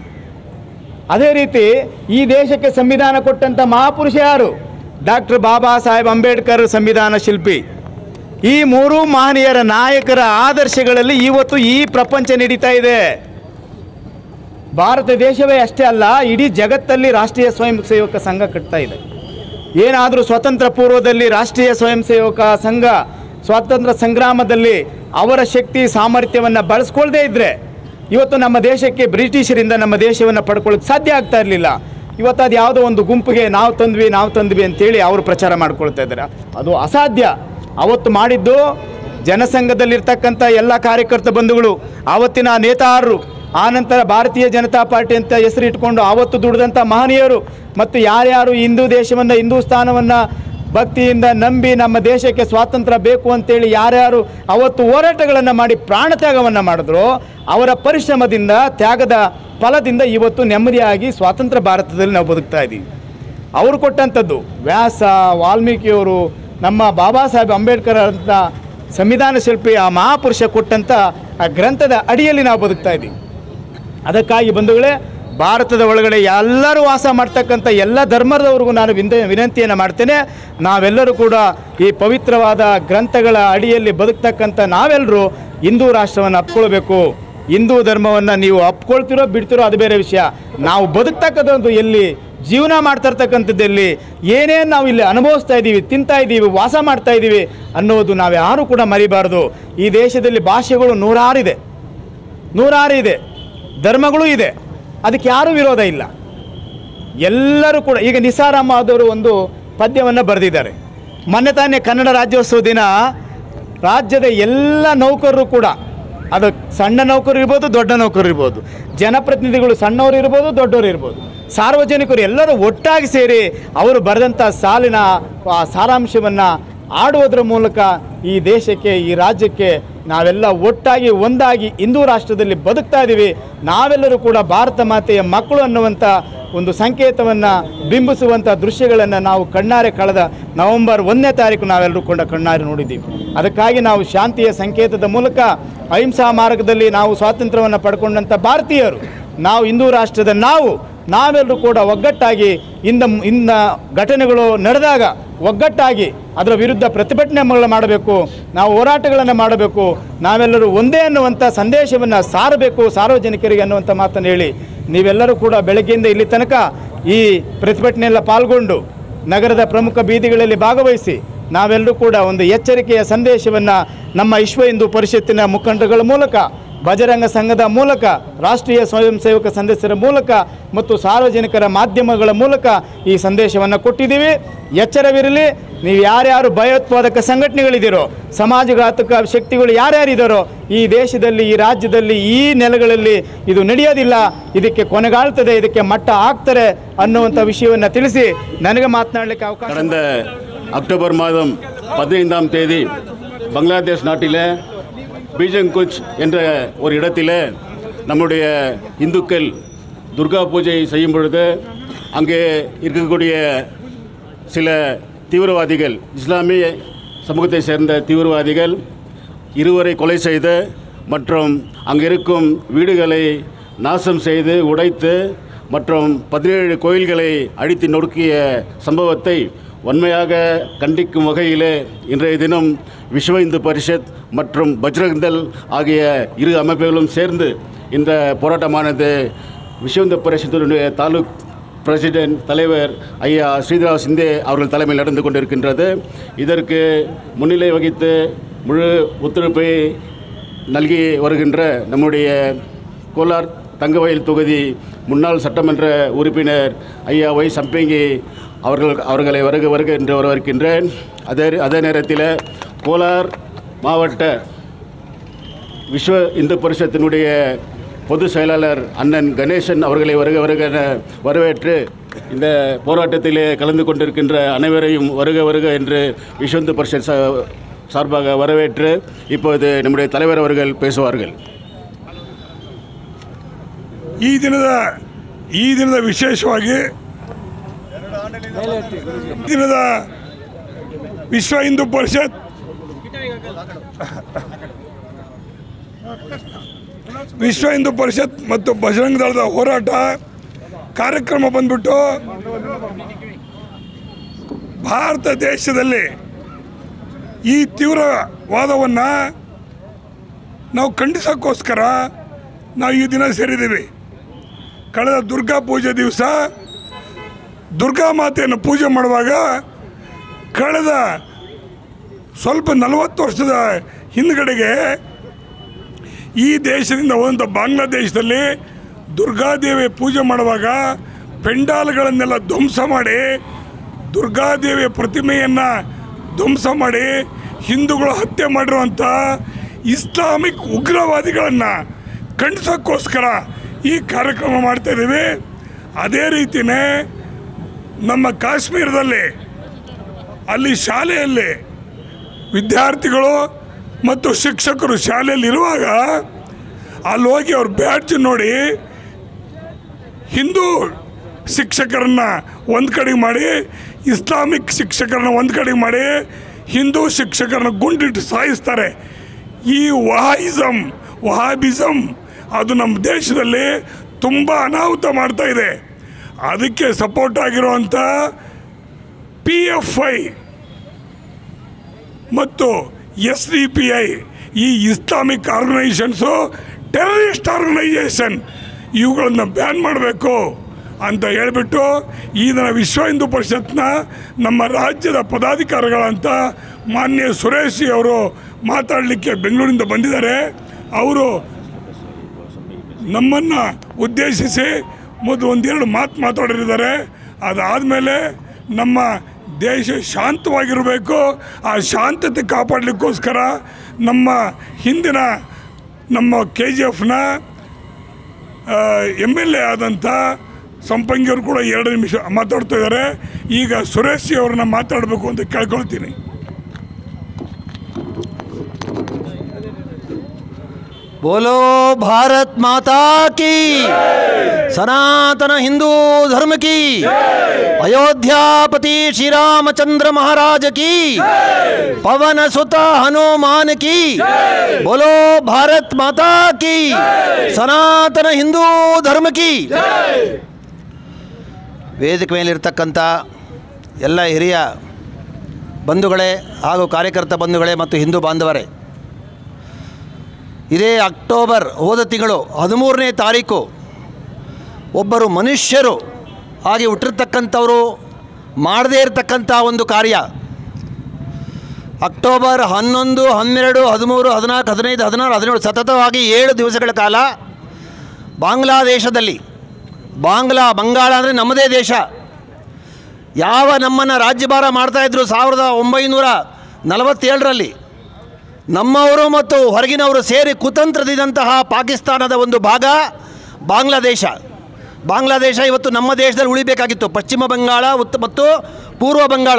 ಅದೇ ರೀತಿ ಈ ದೇಶಕ್ಕೆ ಸಂವಿಧಾನ ಕೊಟ್ಟಂಥ ಮಹಾಪುರುಷ ಯಾರು ಡಾಕ್ಟರ್ ಬಾಬಾ ಸಾಹೇಬ್ ಅಂಬೇಡ್ಕರ್ ಸಂವಿಧಾನ ಶಿಲ್ಪಿ ಈ ಮೂರೂ ಮಹನೀಯರ ನಾಯಕರ ಆದರ್ಶಗಳಲ್ಲಿ ಇವತ್ತು ಈ ಪ್ರಪಂಚ ನಡೀತಾ ಇದೆ ಭಾರತ ದೇಶವೇ ಅಷ್ಟೇ ಅಲ್ಲ ಇಡೀ ಜಗತ್ತಲ್ಲಿ ರಾಷ್ಟ್ರೀಯ ಸ್ವಯಂ ಸೇವಕ ಸಂಘ ಕಟ್ತಾ ಇದೆ ಏನಾದರೂ ಸ್ವತಂತ್ರ ಪೂರ್ವದಲ್ಲಿ ರಾಷ್ಟ್ರೀಯ ಸ್ವಯಂ ಸೇವಕ ಸಂಘ ಸ್ವಾತಂತ್ರ್ಯ ಸಂಗ್ರಾಮದಲ್ಲಿ ಅವರ ಶಕ್ತಿ ಸಾಮರ್ಥ್ಯವನ್ನು ಬಳಸ್ಕೊಳ್ದೇ ಇದ್ದರೆ ಇವತ್ತು ನಮ್ಮ ದೇಶಕ್ಕೆ ಬ್ರಿಟಿಷರಿಂದ ನಮ್ಮ ದೇಶವನ್ನು ಪಡ್ಕೊಳ್ಳೋಕೆ ಸಾಧ್ಯ ಆಗ್ತಾ ಇರಲಿಲ್ಲ ಇವತ್ತು ಅದು ಯಾವುದೋ ಒಂದು ಗುಂಪಿಗೆ ನಾವು ತಂದ್ವಿ ನಾವು ತಂದ್ವಿ ಅಂತೇಳಿ ಅವರು ಪ್ರಚಾರ ಮಾಡ್ಕೊಳ್ತಾ ಇದ್ದಾರೆ ಅದು ಅಸಾಧ್ಯ ಅವತ್ತು ಮಾಡಿದ್ದು ಜನಸಂಘದಲ್ಲಿರ್ತಕ್ಕಂಥ ಎಲ್ಲ ಕಾರ್ಯಕರ್ತ ಬಂಧುಗಳು ಆವತ್ತಿನ ನೇತಾರರು ಆನಂತರ ಭಾರತೀಯ ಜನತಾ ಪಾರ್ಟಿ ಅಂತ ಹೆಸರು ಇಟ್ಕೊಂಡು ಆವತ್ತು ದುಡಿದಂಥ ಮಹನೀಯರು ಮತ್ತು ಯಾರ್ಯಾರು ಹಿಂದೂ ದೇಶವನ್ನು ಹಿಂದೂಸ್ತಾನವನ್ನು ಭಕ್ತಿಯಿಂದ ನಂಬಿ ನಮ್ಮ ದೇಶಕ್ಕೆ ಸ್ವಾತಂತ್ರ್ಯ ಬೇಕು ಅಂತೇಳಿ ಯಾರ್ಯಾರು ಅವತ್ತು ಹೋರಾಟಗಳನ್ನು ಮಾಡಿ ಪ್ರಾಣತ್ಯಾಗವನ್ನು ಮಾಡಿದ್ರು ಅವರ ಪರಿಶ್ರಮದಿಂದ ತ್ಯಾಗದ ಫಲದಿಂದ ಇವತ್ತು ನೆಮ್ಮದಿಯಾಗಿ ಸ್ವಾತಂತ್ರ್ಯ ಭಾರತದಲ್ಲಿ ನಾವು ಬದುಕ್ತಾ ಇದ್ದೀವಿ ಅವರು ಕೊಟ್ಟಂಥದ್ದು ವ್ಯಾಸ ವಾಲ್ಮೀಕಿಯವರು ನಮ್ಮ ಬಾಬಾ ಸಾಹೇಬ್ ಅಂಬೇಡ್ಕರ್ ಅಂತ ಸಂವಿಧಾನ ಶಿಲ್ಪಿ ಆ ಮಹಾಪುರುಷ ಕೊಟ್ಟಂಥ ಆ ಗ್ರಂಥದ ಅಡಿಯಲ್ಲಿ ನಾವು ಬದುಕ್ತಾ ಇದ್ದೀವಿ ಅದಕ್ಕಾಗಿ ಬಂಧುಗಳೇ ಭಾರತದ ಒಳಗಡೆ ಎಲ್ಲರೂ ವಾಸ ಮಾಡ್ತಕ್ಕಂಥ ಎಲ್ಲ ಧರ್ಮದವ್ರಿಗೂ ನಾನು ವಿನ ವಿನಂತಿಯನ್ನು ಮಾಡ್ತೇನೆ ನಾವೆಲ್ಲರೂ ಕೂಡ ಈ ಪವಿತ್ರವಾದ ಗ್ರಂಥಗಳ ಅಡಿಯಲ್ಲಿ ಬದುಕ್ತಕ್ಕಂಥ ನಾವೆಲ್ಲರೂ ಹಿಂದೂ ರಾಷ್ಟ್ರವನ್ನು ಅಪ್ಕೊಳ್ಬೇಕು ಹಿಂದೂ ಧರ್ಮವನ್ನು ನೀವು ಅಪ್ಕೊಳ್ತಿರೋ ಬಿಡ್ತಿರೋ ಅದು ಬೇರೆ ವಿಷಯ ನಾವು ಬದುಕ್ತಕ್ಕಂಥದ್ದು ಎಲ್ಲಿ ಜೀವನ ಮಾಡ್ತಿರ್ತಕ್ಕಂಥದ್ದು ಎಲ್ಲಿ ಏನೇನು ನಾವು ಇಲ್ಲಿ ಅನುಭವಿಸ್ತಾ ಇದ್ದೀವಿ ತಿಂತಾ ಇದ್ದೀವಿ ವಾಸ ಮಾಡ್ತಾ ಇದ್ದೀವಿ ಅನ್ನೋದು ನಾವು ಯಾರೂ ಕೂಡ ಮರಿಬಾರ್ದು ಈ ದೇಶದಲ್ಲಿ ಭಾಷೆಗಳು ನೂರಾರಿದೆ ನೂರಾರು ಇದೆ ಧರ್ಮಗಳು ಇದೆ ಅದಕ್ಕೆ ಯಾರೂ ವಿರೋಧ ಇಲ್ಲ ಎಲ್ಲರೂ ಕೂಡ ಈಗ ನಿಸಾರ್ ಅಹಮದ್ ಅವರು ಒಂದು ಪದ್ಯವನ್ನು ಬರೆದಿದ್ದಾರೆ ಮೊನ್ನೆ ತಾನೇ ಕನ್ನಡ ರಾಜ್ಯೋತ್ಸವ ದಿನ ರಾಜ್ಯದ ಎಲ್ಲ ನೌಕರರು ಕೂಡ ಅದು ಸಣ್ಣ ನೌಕರು ಇರ್ಬೋದು ದೊಡ್ಡ ನೌಕರು ಇರ್ಬೋದು ಜನಪ್ರತಿನಿಧಿಗಳು ಸಣ್ಣವರು ಇರ್ಬೋದು ದೊಡ್ಡವರು ಇರ್ಬೋದು ಸಾರ್ವಜನಿಕರು ಎಲ್ಲರೂ ಒಟ್ಟಾಗಿ ಸೇರಿ ಅವರು ಬರೆದಂಥ ಸಾಲಿನ ಆ ಸಾರಾಂಶವನ್ನು ಆಡುವುದರ ಮೂಲಕ ಈ ದೇಶಕ್ಕೆ ಈ ರಾಜ್ಯಕ್ಕೆ ನಾವೆಲ್ಲ ಒಟ್ಟಾಗಿ ಒಂದಾಗಿ ಹಿಂದೂ ರಾಷ್ಟ್ರದಲ್ಲಿ ಬದುಕ್ತಾ ಇದ್ದೀವಿ ನಾವೆಲ್ಲರೂ ಕೂಡ ಭಾರತ ಮಾತೆಯ ಮಕ್ಕಳು ಅನ್ನುವಂಥ ಒಂದು ಸಂಕೇತವನ್ನು ಬಿಂಬಿಸುವಂಥ ದೃಶ್ಯಗಳನ್ನು ನಾವು ಕಣ್ಣಾರೆ ಕಳೆದ ನವೆಂಬರ್ ಒಂದನೇ ತಾರೀಕು ನಾವೆಲ್ಲರೂ ಕೂಡ ಕಣ್ಣಾರೆ ನೋಡಿದ್ದೀವಿ ಅದಕ್ಕಾಗಿ ನಾವು ಶಾಂತಿಯ ಸಂಕೇತದ ಮೂಲಕ ಅಹಿಂಸಾ ಮಾರ್ಗದಲ್ಲಿ ನಾವು ಸ್ವಾತಂತ್ರ್ಯವನ್ನು ಪಡ್ಕೊಂಡಂಥ ಭಾರತೀಯರು ನಾವು ಹಿಂದೂ ರಾಷ್ಟ್ರದ ನಾವು ನಾವೆಲ್ಲರೂ ಕೂಡ ಒಗ್ಗಟ್ಟಾಗಿ ಇಂದ ಇಂದ ಘಟನೆಗಳು ನಡೆದಾಗ ಒಗ್ಗಟ್ಟಾಗಿ ಅದರ ವಿರುದ್ಧ ಪ್ರತಿಭಟನೆಗಳು ಮಾಡಬೇಕು ನಾವು ಹೋರಾಟಗಳನ್ನು ಮಾಡಬೇಕು ನಾವೆಲ್ಲರೂ ಒಂದೇ ಅನ್ನುವಂಥ ಸಂದೇಶವನ್ನು ಸಾರಬೇಕು ಸಾರ್ವಜನಿಕರಿಗೆ ಅನ್ನುವಂಥ ಮಾತನ್ನು ಹೇಳಿ ನೀವೆಲ್ಲರೂ ಕೂಡ ಬೆಳಗ್ಗೆಯಿಂದ ಇಲ್ಲಿ ತನಕ ಈ ಪ್ರತಿಭಟನೆಯೆಲ್ಲ ಪಾಲ್ಗೊಂಡು ನಗರದ ಪ್ರಮುಖ ಬೀದಿಗಳಲ್ಲಿ ಭಾಗವಹಿಸಿ ನಾವೆಲ್ಲರೂ ಕೂಡ ಒಂದು ಎಚ್ಚರಿಕೆಯ ಸಂದೇಶವನ್ನು ನಮ್ಮ ವಿಶ್ವ ಹಿಂದೂ ಪರಿಷತ್ತಿನ ಮುಖಂಡಗಳ ಮೂಲಕ ಬಜರಂಗ ಸಂಘದ ಮೂಲಕ ರಾಷ್ಟ್ರೀಯ ಸ್ವಯಂ ಸೇವಕ ಸದಸ್ಯರ ಮೂಲಕ ಮತ್ತು ಸಾರ್ವಜನಿಕರ ಮಾಧ್ಯಮಗಳ ಮೂಲಕ ಈ ಸಂದೇಶವನ್ನು ಕೊಟ್ಟಿದ್ದೀವಿ ಎಚ್ಚರವಿರಲಿ ನೀವು ಯಾರ್ಯಾರು ಭಯೋತ್ಪಾದಕ ಸಂಘಟನೆಗಳಿದ್ದೀರೋ ಸಮಾಜಘಾತಕ ಶಕ್ತಿಗಳು ಯಾರ್ಯಾರಿದ್ದಾರೋ ಈ ದೇಶದಲ್ಲಿ ಈ ರಾಜ್ಯದಲ್ಲಿ ಈ ನೆಲೆಗಳಲ್ಲಿ ಇದು ನಡೆಯೋದಿಲ್ಲ ಇದಕ್ಕೆ ಕೊನೆಗಾಳ್ತದೆ ಇದಕ್ಕೆ ಮಟ್ಟ ಹಾಕ್ತಾರೆ ಅನ್ನುವಂಥ ವಿಷಯವನ್ನು ತಿಳಿಸಿ ನನಗೆ ಮಾತನಾಡಲಿಕ್ಕೆ ಅವಕಾಶ கடந்த அக்டோபர் மாதம் பதினைந்தாம் தேதி பங்களாதேஷ் நாட்டில் பீஜங்குச் என்ற ஒரு இடத்தில் நம்முடைய இந்துக்கள் துர்கா பூஜை செய்யும் பொழுது அங்கே இருக்கக்கூடிய சில தீவிரவாதிகள் இஸ்லாமிய சமூகத்தை சேர்ந்த தீவிரவாதிகள் இருவரை கொலை செய்து மற்றும் அங்கே இருக்கும் வீடுகளை நாசம் செய்து உடைத்து மற்றும் பதினேழு கோயில்களை அழித்து நொறுக்கிய சம்பவத்தை வன்மையாக கண்டிக்கும் வகையிலே இன்றைய தினம் விஸ்வ இந்து பரிஷத் மற்றும் பஜ்ரங்தல் ஆகிய இரு அமைப்புகளும் சேர்ந்து இந்த போராட்டமானது விஸ்வ இந்து பரிஷத்தினுடைய தாலுக் பிரசிடென்ட் தலைவர் ஐயா ஸ்ரீதரா சிந்தே அவர்கள் தலைமையில் நடந்து கொண்டிருக்கின்றது இதற்கு முன்னிலை வகித்து முழு ஒத்துழைப்பை நல்கி வருகின்ற நம்முடைய கோலார் தங்கவயல் தொகுதி முன்னாள் சட்டமன்ற உறுப்பினர் ஐயா ஒய் சம்பிங்கி அவர்கள் அவர்களை வருக வருக என்று வரவேற்கின்றேன் அதே அதே நேரத்தில் கோலார் மாவட்ட விஸ்வ இந்து பரிஷத்தினுடைய பொதுச் செயலாளர் அண்ணன் கணேசன் அவர்களை வருக வருக என வரவேற்று இந்த போராட்டத்திலே கலந்து கொண்டிருக்கின்ற அனைவரையும் வருக வருக என்று விஸ்வ இந்து பரிஷத் சா- சார்பாக வரவேற்று இப்போது நம்முடைய தலைவர் அவர்கள் பேசுவார்கள் ಈ ದಿನದ ಈ ದಿನದ ವಿಶೇಷವಾಗಿ ದಿನದ ವಿಶ್ವ ಹಿಂದೂ ಪರಿಷತ್ ವಿಶ್ವ ಹಿಂದೂ ಪರಿಷತ್ ಮತ್ತು ಬಜರಂಗ ದಳದ ಹೋರಾಟ ಕಾರ್ಯಕ್ರಮ ಬಂದ್ಬಿಟ್ಟು ಭಾರತ ದೇಶದಲ್ಲಿ ಈ ತೀವ್ರವಾದವನ್ನು ನಾವು ಖಂಡಿಸೋಕ್ಕೋಸ್ಕರ ನಾವು ಈ ದಿನ ಸೇರಿದ್ದೀವಿ ಕಳೆದ ದುರ್ಗಾ ಪೂಜೆ ದಿವಸ ದುರ್ಗಾ ಮಾತೆಯನ್ನು ಪೂಜೆ ಮಾಡುವಾಗ ಕಳೆದ ಸ್ವಲ್ಪ ನಲವತ್ತು ವರ್ಷದ ಹಿಂದ್ಗಡೆಗೆ ಈ ದೇಶದಿಂದ ಒಂದು ಬಾಂಗ್ಲಾದೇಶದಲ್ಲಿ ದುರ್ಗಾದೇವಿ ಪೂಜೆ ಮಾಡುವಾಗ ಪೆಂಡಾಲ್ಗಳನ್ನೆಲ್ಲ ಧ್ವಂಸ ಮಾಡಿ ದುರ್ಗಾದೇವಿಯ ಪ್ರತಿಮೆಯನ್ನು ಧ್ವಂಸ ಮಾಡಿ ಹಿಂದೂಗಳು ಹತ್ಯೆ ಮಾಡಿರುವಂಥ ಇಸ್ಲಾಮಿಕ್ ಉಗ್ರವಾದಿಗಳನ್ನು ಖಂಡಿಸೋಕ್ಕೋಸ್ಕರ ಈ ಕಾರ್ಯಕ್ರಮ ಮಾಡ್ತಾ ಇದ್ದೀವಿ ಅದೇ ರೀತಿಯೇ ನಮ್ಮ ಕಾಶ್ಮೀರದಲ್ಲಿ ಅಲ್ಲಿ ಶಾಲೆಯಲ್ಲಿ ವಿದ್ಯಾರ್ಥಿಗಳು ಮತ್ತು ಶಿಕ್ಷಕರು ಶಾಲೆಯಲ್ಲಿ ಇರುವಾಗ ಅಲ್ಲಿ ಹೋಗಿ ಅವ್ರ ಬ್ಯಾಡ್ಜ್ ನೋಡಿ ಹಿಂದೂ ಶಿಕ್ಷಕರನ್ನ ಒಂದು ಕಡೆಗೆ ಮಾಡಿ ಇಸ್ಲಾಮಿಕ್ ಶಿಕ್ಷಕರನ್ನ ಒಂದು ಕಡೆಗೆ ಮಾಡಿ ಹಿಂದೂ ಶಿಕ್ಷಕರನ್ನ ಗುಂಡಿಟ್ಟು ಸಾಯಿಸ್ತಾರೆ ಈ ವಹಾಯಿಸಮ್ ವಹಾಬಿಸಮ್ ಅದು ನಮ್ಮ ದೇಶದಲ್ಲಿ ತುಂಬ ಅನಾಹುತ ಮಾಡ್ತಾ ಇದೆ ಅದಕ್ಕೆ ಸಪೋರ್ಟ್ ಆಗಿರುವಂಥ ಪಿ ಎಫ್ ಐ ಮತ್ತು ಎಸ್ ಡಿ ಪಿ ಐ ಈ ಇಸ್ಲಾಮಿಕ್ ಆರ್ಗನೈಸೇಷನ್ಸು ಟೆರರಿಸ್ಟ್ ಆರ್ಗನೈಸೇಷನ್ ಇವುಗಳನ್ನು ಬ್ಯಾನ್ ಮಾಡಬೇಕು ಅಂತ ಹೇಳಿಬಿಟ್ಟು ಈ ದಿನ ವಿಶ್ವ ಹಿಂದೂ ಪರಿಷತ್ನ ನಮ್ಮ ರಾಜ್ಯದ ಪದಾಧಿಕಾರಿಗಳಂತ ಮಾನ್ಯ ಸುರೇಶ್ ಅವರು ಮಾತಾಡಲಿಕ್ಕೆ ಬೆಂಗಳೂರಿಂದ ಬಂದಿದ್ದಾರೆ ಅವರು ನಮ್ಮನ್ನು ಉದ್ದೇಶಿಸಿ ಮೊದಲು ಒಂದೆರಡು ಮಾತು ಮಾತಾಡಿದ್ದಾರೆ ಅದಾದಮೇಲೆ ನಮ್ಮ ದೇಶ ಶಾಂತವಾಗಿರಬೇಕು ಆ ಶಾಂತತೆ ಕಾಪಾಡಲಿಕ್ಕೋಸ್ಕರ ನಮ್ಮ ಹಿಂದಿನ ನಮ್ಮ ಕೆ ಜಿ ಎಫ್ನ ಎಮ್ ಎಲ್ ಎ ಆದಂಥ ಸಂಪಂಗಿಯವರು ಕೂಡ ಎರಡು ನಿಮಿಷ ಮಾತಾಡ್ತಾ ಇದ್ದಾರೆ ಈಗ ಸುರೇಶ್ ಅವ್ರನ್ನ ಮಾತಾಡಬೇಕು ಅಂತ ಕೇಳ್ಕೊಳ್ತೀನಿ बोलो भारत माता की सनातन हिंदू धर्म की अयोध्यापति श्री रामचंद्र महाराज की पवन सुत हनुमान की बोलो भारत माता की ಸನಾತನ ಹಿಂದೂ ಧರ್ಮ ಕಿ ವೇದಿಕೆ ಮೇಲಿರ್ತಕ್ಕಂಥ ಎಲ್ಲ ಹಿರಿಯ ಬಂಧುಗಳೇ ಹಾಗೂ ಕಾರ್ಯಕರ್ತ ಬಂಧುಗಳೇ ಮತ್ತು ಹಿಂದೂ ಬಾಂಧವರೇ ಇದೇ ಅಕ್ಟೋಬರ್ ಹೋದ ತಿಂಗಳು ಹದಿಮೂರನೇ ತಾರೀಕು ಒಬ್ಬರು ಮನುಷ್ಯರು ಹಾಗೆ ಹುಟ್ಟಿರ್ತಕ್ಕಂಥವರು ಮಾಡದೇ ಇರತಕ್ಕಂಥ ಒಂದು ಕಾರ್ಯ ಅಕ್ಟೋಬರ್ ಹನ್ನೊಂದು ಹನ್ನೆರಡು ಹದಿಮೂರು ಹದಿನಾಲ್ಕು ಹದಿನೈದು ಹದಿನಾರು ಹದಿನೇಳು ಸತತವಾಗಿ ಏಳು ದಿವಸಗಳ ಕಾಲ ಬಾಂಗ್ಲಾದೇಶದಲ್ಲಿ ಬಾಂಗ್ಲಾ ಬಂಗಾಳ ಅಂದರೆ ನಮ್ಮದೇ ದೇಶ ಯಾವ ನಮ್ಮನ್ನು ರಾಜ್ಯಭಾರ ಮಾಡ್ತಾಯಿದ್ರು ಸಾವಿರದ ಒಂಬೈನೂರ ನಲವತ್ತೇಳರಲ್ಲಿ ನಮ್ಮವರು ಮತ್ತು ಹೊರಗಿನವರು ಸೇರಿ ಕುತಂತ್ರದಿದ್ದಂತಹ ಪಾಕಿಸ್ತಾನದ ಒಂದು ಭಾಗ ಬಾಂಗ್ಲಾದೇಶ ಬಾಂಗ್ಲಾದೇಶ ಇವತ್ತು ನಮ್ಮ ದೇಶದಲ್ಲಿ ಉಳಿಬೇಕಾಗಿತ್ತು ಪಶ್ಚಿಮ ಬಂಗಾಳ ಉತ್ತ ಮತ್ತು ಪೂರ್ವ ಬಂಗಾಳ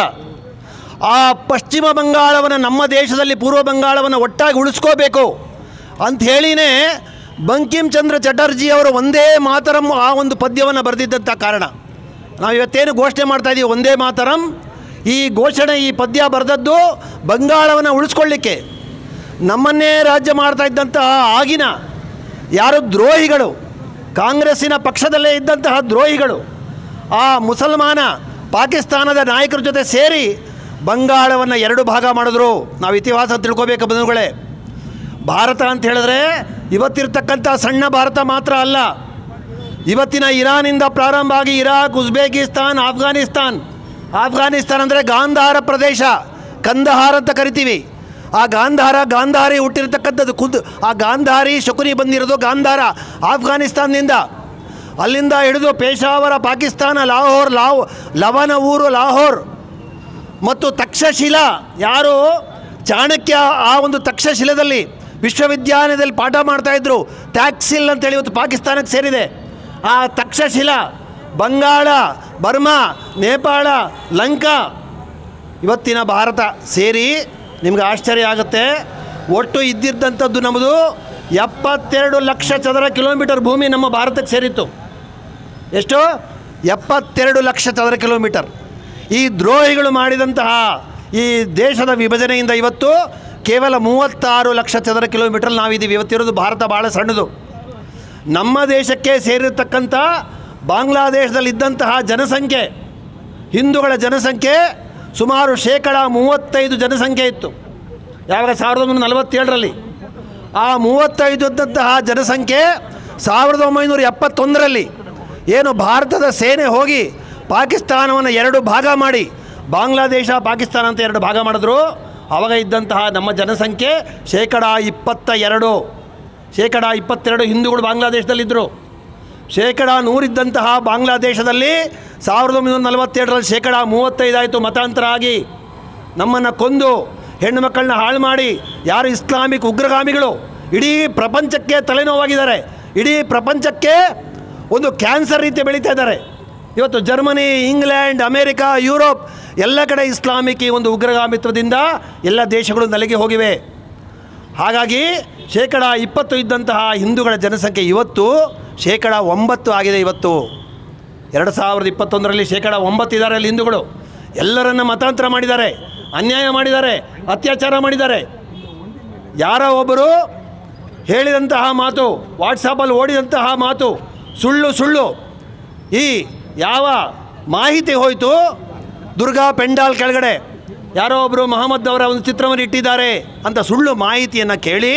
ಆ ಪಶ್ಚಿಮ ಬಂಗಾಳವನ್ನು ನಮ್ಮ ದೇಶದಲ್ಲಿ ಪೂರ್ವ ಬಂಗಾಳವನ್ನು ಒಟ್ಟಾಗಿ ಉಳಿಸ್ಕೋಬೇಕು ಅಂಥೇಳಿನೇ ಬಂಕಿಮ್ ಚಂದ್ರ ಚಟರ್ಜಿ ಅವರು ಒಂದೇ ಮಾತರಂ ಆ ಒಂದು ಪದ್ಯವನ್ನು ಬರೆದಿದ್ದಂಥ ಕಾರಣ ನಾವು ಇವತ್ತೇನು ಘೋಷಣೆ ಮಾಡ್ತಾ ಇದ್ದೀವಿ ಒಂದೇ ಮಾತರಂ ಈ ಘೋಷಣೆ ಈ ಪದ್ಯ ಬರೆದದ್ದು ಬಂಗಾಳವನ್ನು ಉಳಿಸ್ಕೊಳ್ಳಿಕ್ಕೆ ನಮ್ಮನ್ನೇ ರಾಜ್ಯ ಮಾಡ್ತಾ ಇದ್ದಂತಹ ಆಗಿನ ಯಾರು ದ್ರೋಹಿಗಳು ಕಾಂಗ್ರೆಸ್ಸಿನ ಪಕ್ಷದಲ್ಲೇ ಇದ್ದಂತಹ ದ್ರೋಹಿಗಳು ಆ ಮುಸಲ್ಮಾನ ಪಾಕಿಸ್ತಾನದ ನಾಯಕರ ಜೊತೆ ಸೇರಿ ಬಂಗಾಳವನ್ನು ಎರಡು ಭಾಗ ಮಾಡಿದ್ರು ನಾವು ಇತಿಹಾಸ ತಿಳ್ಕೊಬೇಕು ಬಂಧುಗಳೇ ಭಾರತ ಅಂತ ಹೇಳಿದ್ರೆ ಇವತ್ತಿರ್ತಕ್ಕಂಥ ಸಣ್ಣ ಭಾರತ ಮಾತ್ರ ಅಲ್ಲ ಇವತ್ತಿನ ಇರಾನಿಂದ ಪ್ರಾರಂಭ ಆಗಿ ಇರಾಕ್ ಉಜ್ಬೇಕಿಸ್ತಾನ್ ಆಫ್ಘಾನಿಸ್ತಾನ್ ಆಫ್ಘಾನಿಸ್ತಾನ್ ಅಂದರೆ ಗಾಂಧಾರ ಪ್ರದೇಶ ಕಂದಹಾರ ಅಂತ ಕರಿತೀವಿ ಆ ಗಾಂಧಾರ ಗಾಂಧಾರಿ ಹುಟ್ಟಿರ್ತಕ್ಕಂಥದ್ದು ಖುದ್ದು ಆ ಗಾಂಧಾರಿ ಶಕುನಿ ಬಂದಿರೋದು ಗಾಂಧಾರ ಆಫ್ಘಾನಿಸ್ತಾನದಿಂದ ಅಲ್ಲಿಂದ ಹಿಡಿದು ಪೇಶಾವರ ಪಾಕಿಸ್ತಾನ ಲಾಹೋರ್ ಲಾವ್ ಲವನ ಊರು ಲಾಹೋರ್ ಮತ್ತು ತಕ್ಷಶಿಲಾ ಯಾರು ಚಾಣಕ್ಯ ಆ ಒಂದು ತಕ್ಷಶಿಲದಲ್ಲಿ ವಿಶ್ವವಿದ್ಯಾಲಯದಲ್ಲಿ ಪಾಠ ಮಾಡ್ತಾಯಿದ್ರು ಟ್ಯಾಕ್ಸಿಲ್ ಅಂತೇಳಿ ಇವತ್ತು ಪಾಕಿಸ್ತಾನಕ್ಕೆ ಸೇರಿದೆ ಆ ತಕ್ಷಶಿಲಾ ಬಂಗಾಳ ಬರ್ಮಾ ನೇಪಾಳ ಲಂಕಾ ಇವತ್ತಿನ ಭಾರತ ಸೇರಿ ನಿಮ್ಗೆ ಆಶ್ಚರ್ಯ ಆಗುತ್ತೆ ಒಟ್ಟು ಇದ್ದಿದ್ದಂಥದ್ದು ನಮ್ಮದು ಎಪ್ಪತ್ತೆರಡು ಲಕ್ಷ ಚದರ ಕಿಲೋಮೀಟರ್ ಭೂಮಿ ನಮ್ಮ ಭಾರತಕ್ಕೆ ಸೇರಿತ್ತು ಎಷ್ಟು ಎಪ್ಪತ್ತೆರಡು ಲಕ್ಷ ಚದರ ಕಿಲೋಮೀಟರ್ ಈ ದ್ರೋಹಿಗಳು ಮಾಡಿದಂತಹ ಈ ದೇಶದ ವಿಭಜನೆಯಿಂದ ಇವತ್ತು ಕೇವಲ ಮೂವತ್ತಾರು ಲಕ್ಷ ಚದರ ಕಿಲೋಮೀಟರ್ ನಾವಿದ್ದೀವಿ ಇವತ್ತಿರೋದು ಭಾರತ ಭಾಳ ಸಣ್ಣದು ನಮ್ಮ ದೇಶಕ್ಕೆ ಸೇರಿರ್ತಕ್ಕಂಥ ಬಾಂಗ್ಲಾದೇಶದಲ್ಲಿದ್ದಂತಹ ಜನಸಂಖ್ಯೆ ಹಿಂದೂಗಳ ಜನಸಂಖ್ಯೆ ಸುಮಾರು ಶೇಕಡ ಮೂವತ್ತೈದು ಜನಸಂಖ್ಯೆ ಇತ್ತು ಯಾವಾಗ ಸಾವಿರದ ಒಂಬೈನೂರ ನಲವತ್ತೇಳರಲ್ಲಿ ಆ ಮೂವತ್ತೈದು ಇದ್ದಂತಹ ಜನಸಂಖ್ಯೆ ಸಾವಿರದ ಒಂಬೈನೂರ ಎಪ್ಪತ್ತೊಂದರಲ್ಲಿ ಏನು ಭಾರತದ ಸೇನೆ ಹೋಗಿ ಪಾಕಿಸ್ತಾನವನ್ನು ಎರಡು ಭಾಗ ಮಾಡಿ ಬಾಂಗ್ಲಾದೇಶ ಪಾಕಿಸ್ತಾನ ಅಂತ ಎರಡು ಭಾಗ ಮಾಡಿದ್ರು ಅವಾಗ ಇದ್ದಂತಹ ನಮ್ಮ ಜನಸಂಖ್ಯೆ ಶೇಕಡ ಇಪ್ಪತ್ತ ಎರಡು ಶೇಕಡ ಇಪ್ಪತ್ತೆರಡು ಹಿಂದೂಗಳು ಬಾಂಗ್ಲಾದೇಶದಲ್ಲಿದ್ದರು ಶೇಕಡ ನೂರಿದ್ದಂತಹ ಬಾಂಗ್ಲಾದೇಶದಲ್ಲಿ ಸಾವಿರದ ಒಂಬೈನೂರ ನಲವತ್ತೆರಡರಲ್ಲಿ ಶೇಕಡ ಮೂವತ್ತೈದಾಯಿತು ಮತಾಂತರ ಆಗಿ ನಮ್ಮನ್ನು ಕೊಂದು ಹೆಣ್ಣು ಮಕ್ಕಳನ್ನ ಹಾಳು ಮಾಡಿ ಯಾರು ಇಸ್ಲಾಮಿಕ್ ಉಗ್ರಗಾಮಿಗಳು ಇಡೀ ಪ್ರಪಂಚಕ್ಕೆ ತಲೆನೋವಾಗಿದ್ದಾರೆ ಇಡೀ ಪ್ರಪಂಚಕ್ಕೆ ಒಂದು ಕ್ಯಾನ್ಸರ್ ರೀತಿ ಬೆಳೀತಾ ಇದ್ದಾರೆ ಇವತ್ತು ಜರ್ಮನಿ ಇಂಗ್ಲೆಂಡ್ ಅಮೇರಿಕಾ ಯುರೋಪ್ ಎಲ್ಲ ಕಡೆ ಇಸ್ಲಾಮಿಕ್ ಈ ಒಂದು ಉಗ್ರಗಾಮಿತ್ವದಿಂದ ಎಲ್ಲ ದೇಶಗಳು ನಲೆಗೆ ಹೋಗಿವೆ ಹಾಗಾಗಿ ಶೇಕಡ ಇಪ್ಪತ್ತು ಇದ್ದಂತಹ ಹಿಂದೂಗಳ ಜನಸಂಖ್ಯೆ ಇವತ್ತು ಶೇಕಡ ಒಂಬತ್ತು ಆಗಿದೆ ಇವತ್ತು ಎರಡು ಸಾವಿರದ ಇಪ್ಪತ್ತೊಂದರಲ್ಲಿ ಶೇಕಡ ಒಂಬತ್ತು ಇದ್ದಾರೆ ಅಲ್ಲಿ ಹಿಂದೂಗಳು ಎಲ್ಲರನ್ನ ಮತಾಂತರ ಮಾಡಿದ್ದಾರೆ ಅನ್ಯಾಯ ಮಾಡಿದ್ದಾರೆ ಅತ್ಯಾಚಾರ ಮಾಡಿದ್ದಾರೆ ಯಾರೋ ಒಬ್ಬರು ಹೇಳಿದಂತಹ ಮಾತು ವಾಟ್ಸಪ್ಪಲ್ಲಿ ಓಡಿದಂತಹ ಮಾತು ಸುಳ್ಳು ಸುಳ್ಳು ಈ ಯಾವ ಮಾಹಿತಿ ಹೋಯಿತು ದುರ್ಗಾ ಪೆಂಡಾಲ್ ಕೆಳಗಡೆ ಯಾರೋ ಒಬ್ಬರು ಮಹಮ್ಮದ್ ಅವರ ಒಂದು ಚಿತ್ರವನ್ನು ಇಟ್ಟಿದ್ದಾರೆ ಅಂತ ಸುಳ್ಳು ಮಾಹಿತಿಯನ್ನು ಕೇಳಿ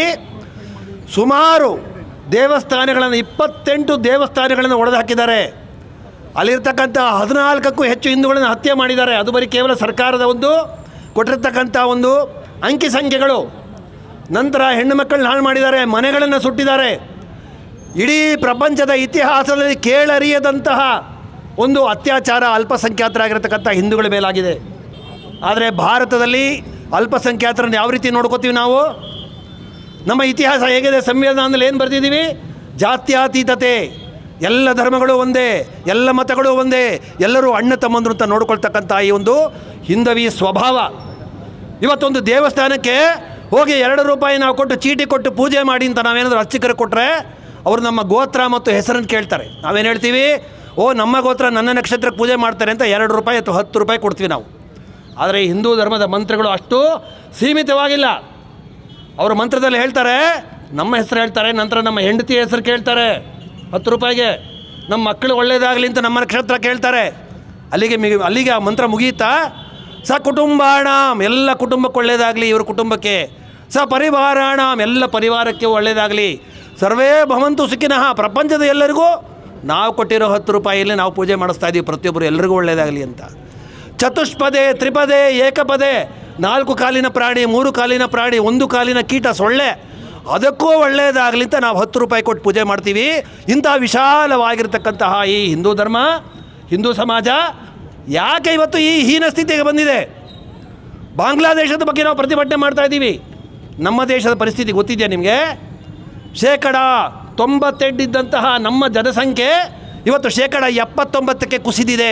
ಸುಮಾರು ದೇವಸ್ಥಾನಗಳನ್ನು ಇಪ್ಪತ್ತೆಂಟು ದೇವಸ್ಥಾನಗಳನ್ನು ಒಡೆದು ಹಾಕಿದ್ದಾರೆ ಅಲ್ಲಿರ್ತಕ್ಕಂಥ ಹದಿನಾಲ್ಕಕ್ಕೂ ಹೆಚ್ಚು ಹಿಂದೂಗಳನ್ನು ಹತ್ಯೆ ಮಾಡಿದ್ದಾರೆ ಅದು ಬರೀ ಕೇವಲ ಸರ್ಕಾರದ ಒಂದು ಕೊಟ್ಟಿರ್ತಕ್ಕಂಥ ಒಂದು ಅಂಕಿ ಸಂಖ್ಯೆಗಳು ನಂತರ ಹೆಣ್ಣು ಮಕ್ಕಳನ್ನ ಹಾಳು ಮಾಡಿದ್ದಾರೆ ಮನೆಗಳನ್ನು ಸುಟ್ಟಿದ್ದಾರೆ ಇಡೀ ಪ್ರಪಂಚದ ಇತಿಹಾಸದಲ್ಲಿ ಕೇಳರಿಯದಂತಹ ಒಂದು ಅತ್ಯಾಚಾರ ಅಲ್ಪಸಂಖ್ಯಾತರಾಗಿರ್ತಕ್ಕಂಥ ಹಿಂದೂಗಳ ಮೇಲಾಗಿದೆ ಆದರೆ ಭಾರತದಲ್ಲಿ ಅಲ್ಪಸಂಖ್ಯಾತರನ್ನು ಯಾವ ರೀತಿ ನೋಡ್ಕೋತೀವಿ ನಾವು ನಮ್ಮ ಇತಿಹಾಸ ಹೇಗಿದೆ ಸಂವಿಧಾನದಲ್ಲಿ ಏನು ಬರೆದಿದ್ದೀವಿ ಜಾತ್ಯಾತೀತತೆ ಎಲ್ಲ ಧರ್ಮಗಳು ಒಂದೇ ಎಲ್ಲ ಮತಗಳು ಒಂದೇ ಎಲ್ಲರೂ ಅಣ್ಣ ತಮ್ಮಂದರು ಅಂತ ನೋಡ್ಕೊಳ್ತಕ್ಕಂಥ ಈ ಒಂದು ಹಿಂದವಿ ಸ್ವಭಾವ ಇವತ್ತೊಂದು ದೇವಸ್ಥಾನಕ್ಕೆ ಹೋಗಿ ಎರಡು ರೂಪಾಯಿ ನಾವು ಕೊಟ್ಟು ಚೀಟಿ ಕೊಟ್ಟು ಪೂಜೆ ಮಾಡಿ ಅಂತ ನಾವೇನಾದರೂ ಅರ್ಚಕರು ಕೊಟ್ಟರೆ ಅವರು ನಮ್ಮ ಗೋತ್ರ ಮತ್ತು ಹೆಸರನ್ನು ಕೇಳ್ತಾರೆ ನಾವೇನು ಹೇಳ್ತೀವಿ ಓ ನಮ್ಮ ಗೋತ್ರ ನನ್ನ ನಕ್ಷತ್ರಕ್ಕೆ ಪೂಜೆ ಮಾಡ್ತಾರೆ ಅಂತ ಎರಡು ರೂಪಾಯಿ ಅಥವಾ ಹತ್ತು ರೂಪಾಯಿ ಕೊಡ್ತೀವಿ ನಾವು ಆದರೆ ಹಿಂದೂ ಧರ್ಮದ ಮಂತ್ರಗಳು ಅಷ್ಟು ಸೀಮಿತವಾಗಿಲ್ಲ ಅವರು ಮಂತ್ರದಲ್ಲಿ ಹೇಳ್ತಾರೆ ನಮ್ಮ ಹೆಸರು ಹೇಳ್ತಾರೆ ನಂತರ ನಮ್ಮ ಹೆಂಡತಿ ಹೆಸರು ಕೇಳ್ತಾರೆ ಹತ್ತು ರೂಪಾಯಿಗೆ ನಮ್ಮ ಮಕ್ಕಳು ಒಳ್ಳೇದಾಗಲಿ ಅಂತ ನಮ್ಮ ನಕ್ಷತ್ರ ಕೇಳ್ತಾರೆ ಅಲ್ಲಿಗೆ ಮಿ ಅಲ್ಲಿಗೆ ಆ ಮಂತ್ರ ಮುಗಿಯುತ್ತಾ ಸ ಕುಟುಂಬಾಣಾಮ್ ಎಲ್ಲ ಕುಟುಂಬಕ್ಕೆ ಒಳ್ಳೇದಾಗಲಿ ಇವ್ರ ಕುಟುಂಬಕ್ಕೆ ಸ ಪರಿವಾರಾಣಾಮ್ ಎಲ್ಲ ಪರಿವಾರಕ್ಕೆ ಒಳ್ಳೇದಾಗಲಿ ಸರ್ವೇ ಭವಂತು ಸುಖಿನಃ ಪ್ರಪಂಚದ ಎಲ್ಲರಿಗೂ ನಾವು ಕೊಟ್ಟಿರೋ ಹತ್ತು ರೂಪಾಯಿಯಲ್ಲಿ ನಾವು ಪೂಜೆ ಮಾಡಿಸ್ತಾ ಇದ್ದೀವಿ ಪ್ರತಿಯೊಬ್ಬರು ಎಲ್ಲರಿಗೂ ಒಳ್ಳೇದಾಗಲಿ ಅಂತ ಚತುಷ್ಪದೆ ತ್ರಿಪದೆ ಏಕಪದೆ ನಾಲ್ಕು ಕಾಲಿನ ಪ್ರಾಣಿ ಮೂರು ಕಾಲಿನ ಪ್ರಾಣಿ ಒಂದು ಕಾಲಿನ ಕೀಟ ಸೊಳ್ಳೆ ಅದಕ್ಕೂ ಒಳ್ಳೆಯದಾಗಲಿ ಅಂತ ನಾವು ಹತ್ತು ರೂಪಾಯಿ ಕೊಟ್ಟು ಪೂಜೆ ಮಾಡ್ತೀವಿ ಇಂಥ ವಿಶಾಲವಾಗಿರ್ತಕ್ಕಂತಹ ಈ ಹಿಂದೂ ಧರ್ಮ ಹಿಂದೂ ಸಮಾಜ ಯಾಕೆ ಇವತ್ತು ಈ ಹೀನ ಸ್ಥಿತಿಗೆ ಬಂದಿದೆ ಬಾಂಗ್ಲಾದೇಶದ ಬಗ್ಗೆ ನಾವು ಪ್ರತಿಭಟನೆ ಮಾಡ್ತಾ ಇದ್ದೀವಿ ನಮ್ಮ ದೇಶದ ಪರಿಸ್ಥಿತಿ ಗೊತ್ತಿದೆಯಾ ನಿಮಗೆ ಶೇಕಡ ತೊಂಬತ್ತೆಂಟಿದ್ದಂತಹ ನಮ್ಮ ಜನಸಂಖ್ಯೆ ಇವತ್ತು ಶೇಕಡ ಎಪ್ಪತ್ತೊಂಬತ್ತಕ್ಕೆ ಕುಸಿದಿದೆ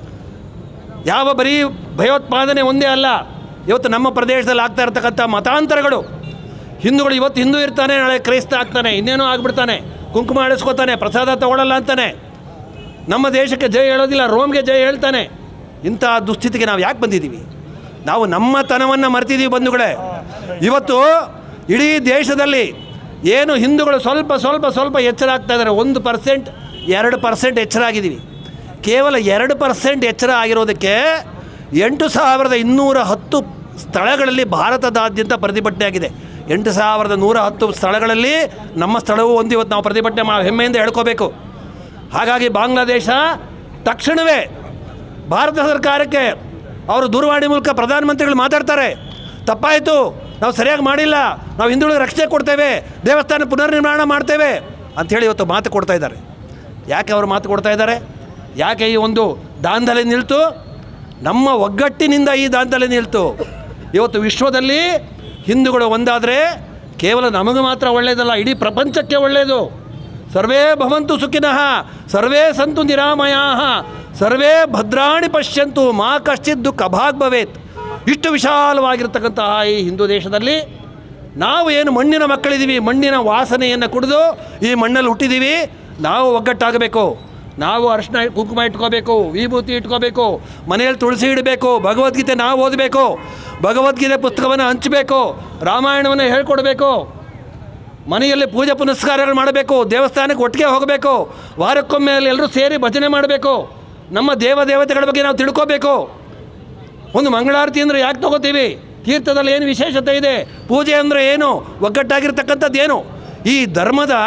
ಯಾವ ಬರೀ ಭಯೋತ್ಪಾದನೆ ಒಂದೇ ಅಲ್ಲ ಇವತ್ತು ನಮ್ಮ ಪ್ರದೇಶದಲ್ಲಿ ಆಗ್ತಾ ಇರತಕ್ಕಂಥ ಮತಾಂತರಗಳು ಹಿಂದೂಗಳು ಇವತ್ತು ಹಿಂದೂ ಇರ್ತಾನೆ ನಾಳೆ ಕ್ರೈಸ್ತ ಆಗ್ತಾನೆ ಇನ್ನೇನೋ ಆಗ್ಬಿಡ್ತಾನೆ ಕುಂಕುಮ ಆಡಿಸ್ಕೋತಾನೆ ಪ್ರಸಾದ ತಗೊಳ್ಳಲ್ಲ ಅಂತಾನೆ ನಮ್ಮ ದೇಶಕ್ಕೆ ಜಯ ಹೇಳೋದಿಲ್ಲ ರೋಮ್ಗೆ ಜಯ ಹೇಳ್ತಾನೆ ಇಂಥ ದುಸ್ಥಿತಿಗೆ ನಾವು ಯಾಕೆ ಬಂದಿದ್ದೀವಿ ನಾವು ನಮ್ಮತನವನ್ನು ಮರ್ತಿದ್ದೀವಿ ಬಂಧುಗಳೇ ಇವತ್ತು ಇಡೀ ದೇಶದಲ್ಲಿ ಏನು ಹಿಂದೂಗಳು ಸ್ವಲ್ಪ ಸ್ವಲ್ಪ ಸ್ವಲ್ಪ ಎಚ್ಚರ ಆಗ್ತಾ ಇದ್ದಾರೆ ಒಂದು ಪರ್ಸೆಂಟ್ ಎರಡು ಪರ್ಸೆಂಟ್ ಎಚ್ಚರ ಆಗಿದ್ದೀವಿ ಕೇವಲ ಎರಡು ಪರ್ಸೆಂಟ್ ಎಚ್ಚರ ಆಗಿರೋದಕ್ಕೆ ಎಂಟು ಸಾವಿರದ ಇನ್ನೂರ ಹತ್ತು ಸ್ಥಳಗಳಲ್ಲಿ ಭಾರತದಾದ್ಯಂತ ಪ್ರತಿಭಟನೆ ಆಗಿದೆ ಎಂಟು ಸಾವಿರದ ನೂರ ಹತ್ತು ಸ್ಥಳಗಳಲ್ಲಿ ನಮ್ಮ ಸ್ಥಳವೂ ಒಂದು ಇವತ್ತು ನಾವು ಪ್ರತಿಭಟನೆ ಮಾ ಹೆಮ್ಮೆಯಿಂದ ಹೇಳ್ಕೋಬೇಕು ಹಾಗಾಗಿ ಬಾಂಗ್ಲಾದೇಶ ತಕ್ಷಣವೇ ಭಾರತ ಸರ್ಕಾರಕ್ಕೆ ಅವರು ದೂರವಾಣಿ ಮೂಲಕ ಪ್ರಧಾನಮಂತ್ರಿಗಳು ಮಾತಾಡ್ತಾರೆ ತಪ್ಪಾಯಿತು ನಾವು ಸರಿಯಾಗಿ ಮಾಡಿಲ್ಲ ನಾವು ಹಿಂದುಳಿದ ರಕ್ಷಣೆ ಕೊಡ್ತೇವೆ ದೇವಸ್ಥಾನ ಪುನರ್ನಿರ್ಮಾಣ ಮಾಡ್ತೇವೆ ಅಂಥೇಳಿ ಇವತ್ತು ಮಾತು ಕೊಡ್ತಾ ಇದ್ದಾರೆ ಯಾಕೆ ಅವರು ಮಾತು ಕೊಡ್ತಾ ಇದ್ದಾರೆ ಯಾಕೆ ಈ ಒಂದು ದಾಂಧಲೆ ನಿಲ್ತು ನಮ್ಮ ಒಗ್ಗಟ್ಟಿನಿಂದ ಈ ದಾಂಧಲೆ ನಿಲ್ತು ಇವತ್ತು ವಿಶ್ವದಲ್ಲಿ ಹಿಂದೂಗಳು ಒಂದಾದರೆ ಕೇವಲ ನಮಗೆ ಮಾತ್ರ ಒಳ್ಳೆಯದಲ್ಲ ಇಡೀ ಪ್ರಪಂಚಕ್ಕೆ ಒಳ್ಳೆಯದು ಸರ್ವೇ ಭವಂತು ಸುಖಿನಃ ಸರ್ವೇ ಸಂತು ನಿರಾಮಯಾ ಸರ್ವೇ ಭದ್ರಾಣಿ ಪಶ್ಯಂತು ಮಾ ಕಶ್ಚಿತ್ ದುಃಖ ಭಾಗ್ ಭವೇತ್ ಇಷ್ಟು ವಿಶಾಲವಾಗಿರ್ತಕ್ಕಂತಹ ಈ ಹಿಂದೂ ದೇಶದಲ್ಲಿ ನಾವು ಏನು ಮಣ್ಣಿನ ಮಕ್ಕಳಿದ್ದೀವಿ ಮಣ್ಣಿನ ವಾಸನೆಯನ್ನು ಕುಡಿದು ಈ ಮಣ್ಣಲ್ಲಿ ಹುಟ್ಟಿದ್ದೀವಿ ನಾವು ಒಗ್ಗಟ್ಟಾಗಬೇಕು ನಾವು ಅರ್ಶಿನ ಕುಂಕುಮ ಇಟ್ಕೋಬೇಕು ವಿಭೂತಿ ಇಟ್ಕೋಬೇಕು ಮನೆಯಲ್ಲಿ ತುಳಸಿ ಇಡಬೇಕು ಭಗವದ್ಗೀತೆ ನಾವು ಓದಬೇಕು ಭಗವದ್ಗೀತೆ ಪುಸ್ತಕವನ್ನು ಹಂಚಬೇಕು ರಾಮಾಯಣವನ್ನು ಹೇಳ್ಕೊಡ್ಬೇಕು ಮನೆಯಲ್ಲಿ ಪೂಜೆ ಪುನಸ್ಕಾರಗಳು ಮಾಡಬೇಕು ದೇವಸ್ಥಾನಕ್ಕೆ ಒಟ್ಟಿಗೆ ಹೋಗಬೇಕು ವಾರಕ್ಕೊಮ್ಮೆ ಅಲ್ಲಿ ಎಲ್ಲರೂ ಸೇರಿ ಭಜನೆ ಮಾಡಬೇಕು ನಮ್ಮ ದೇವ ದೇವತೆಗಳ ಬಗ್ಗೆ ನಾವು ತಿಳ್ಕೋಬೇಕು ಒಂದು ಮಂಗಳಾರತಿ ಅಂದರೆ ಯಾಕೆ ತಗೋತೀವಿ ತೀರ್ಥದಲ್ಲಿ ಏನು ವಿಶೇಷತೆ ಇದೆ ಪೂಜೆ ಅಂದರೆ ಏನು ಒಗ್ಗಟ್ಟಾಗಿರ್ತಕ್ಕಂಥದ್ದು ಏನು ಈ ಧರ್ಮದ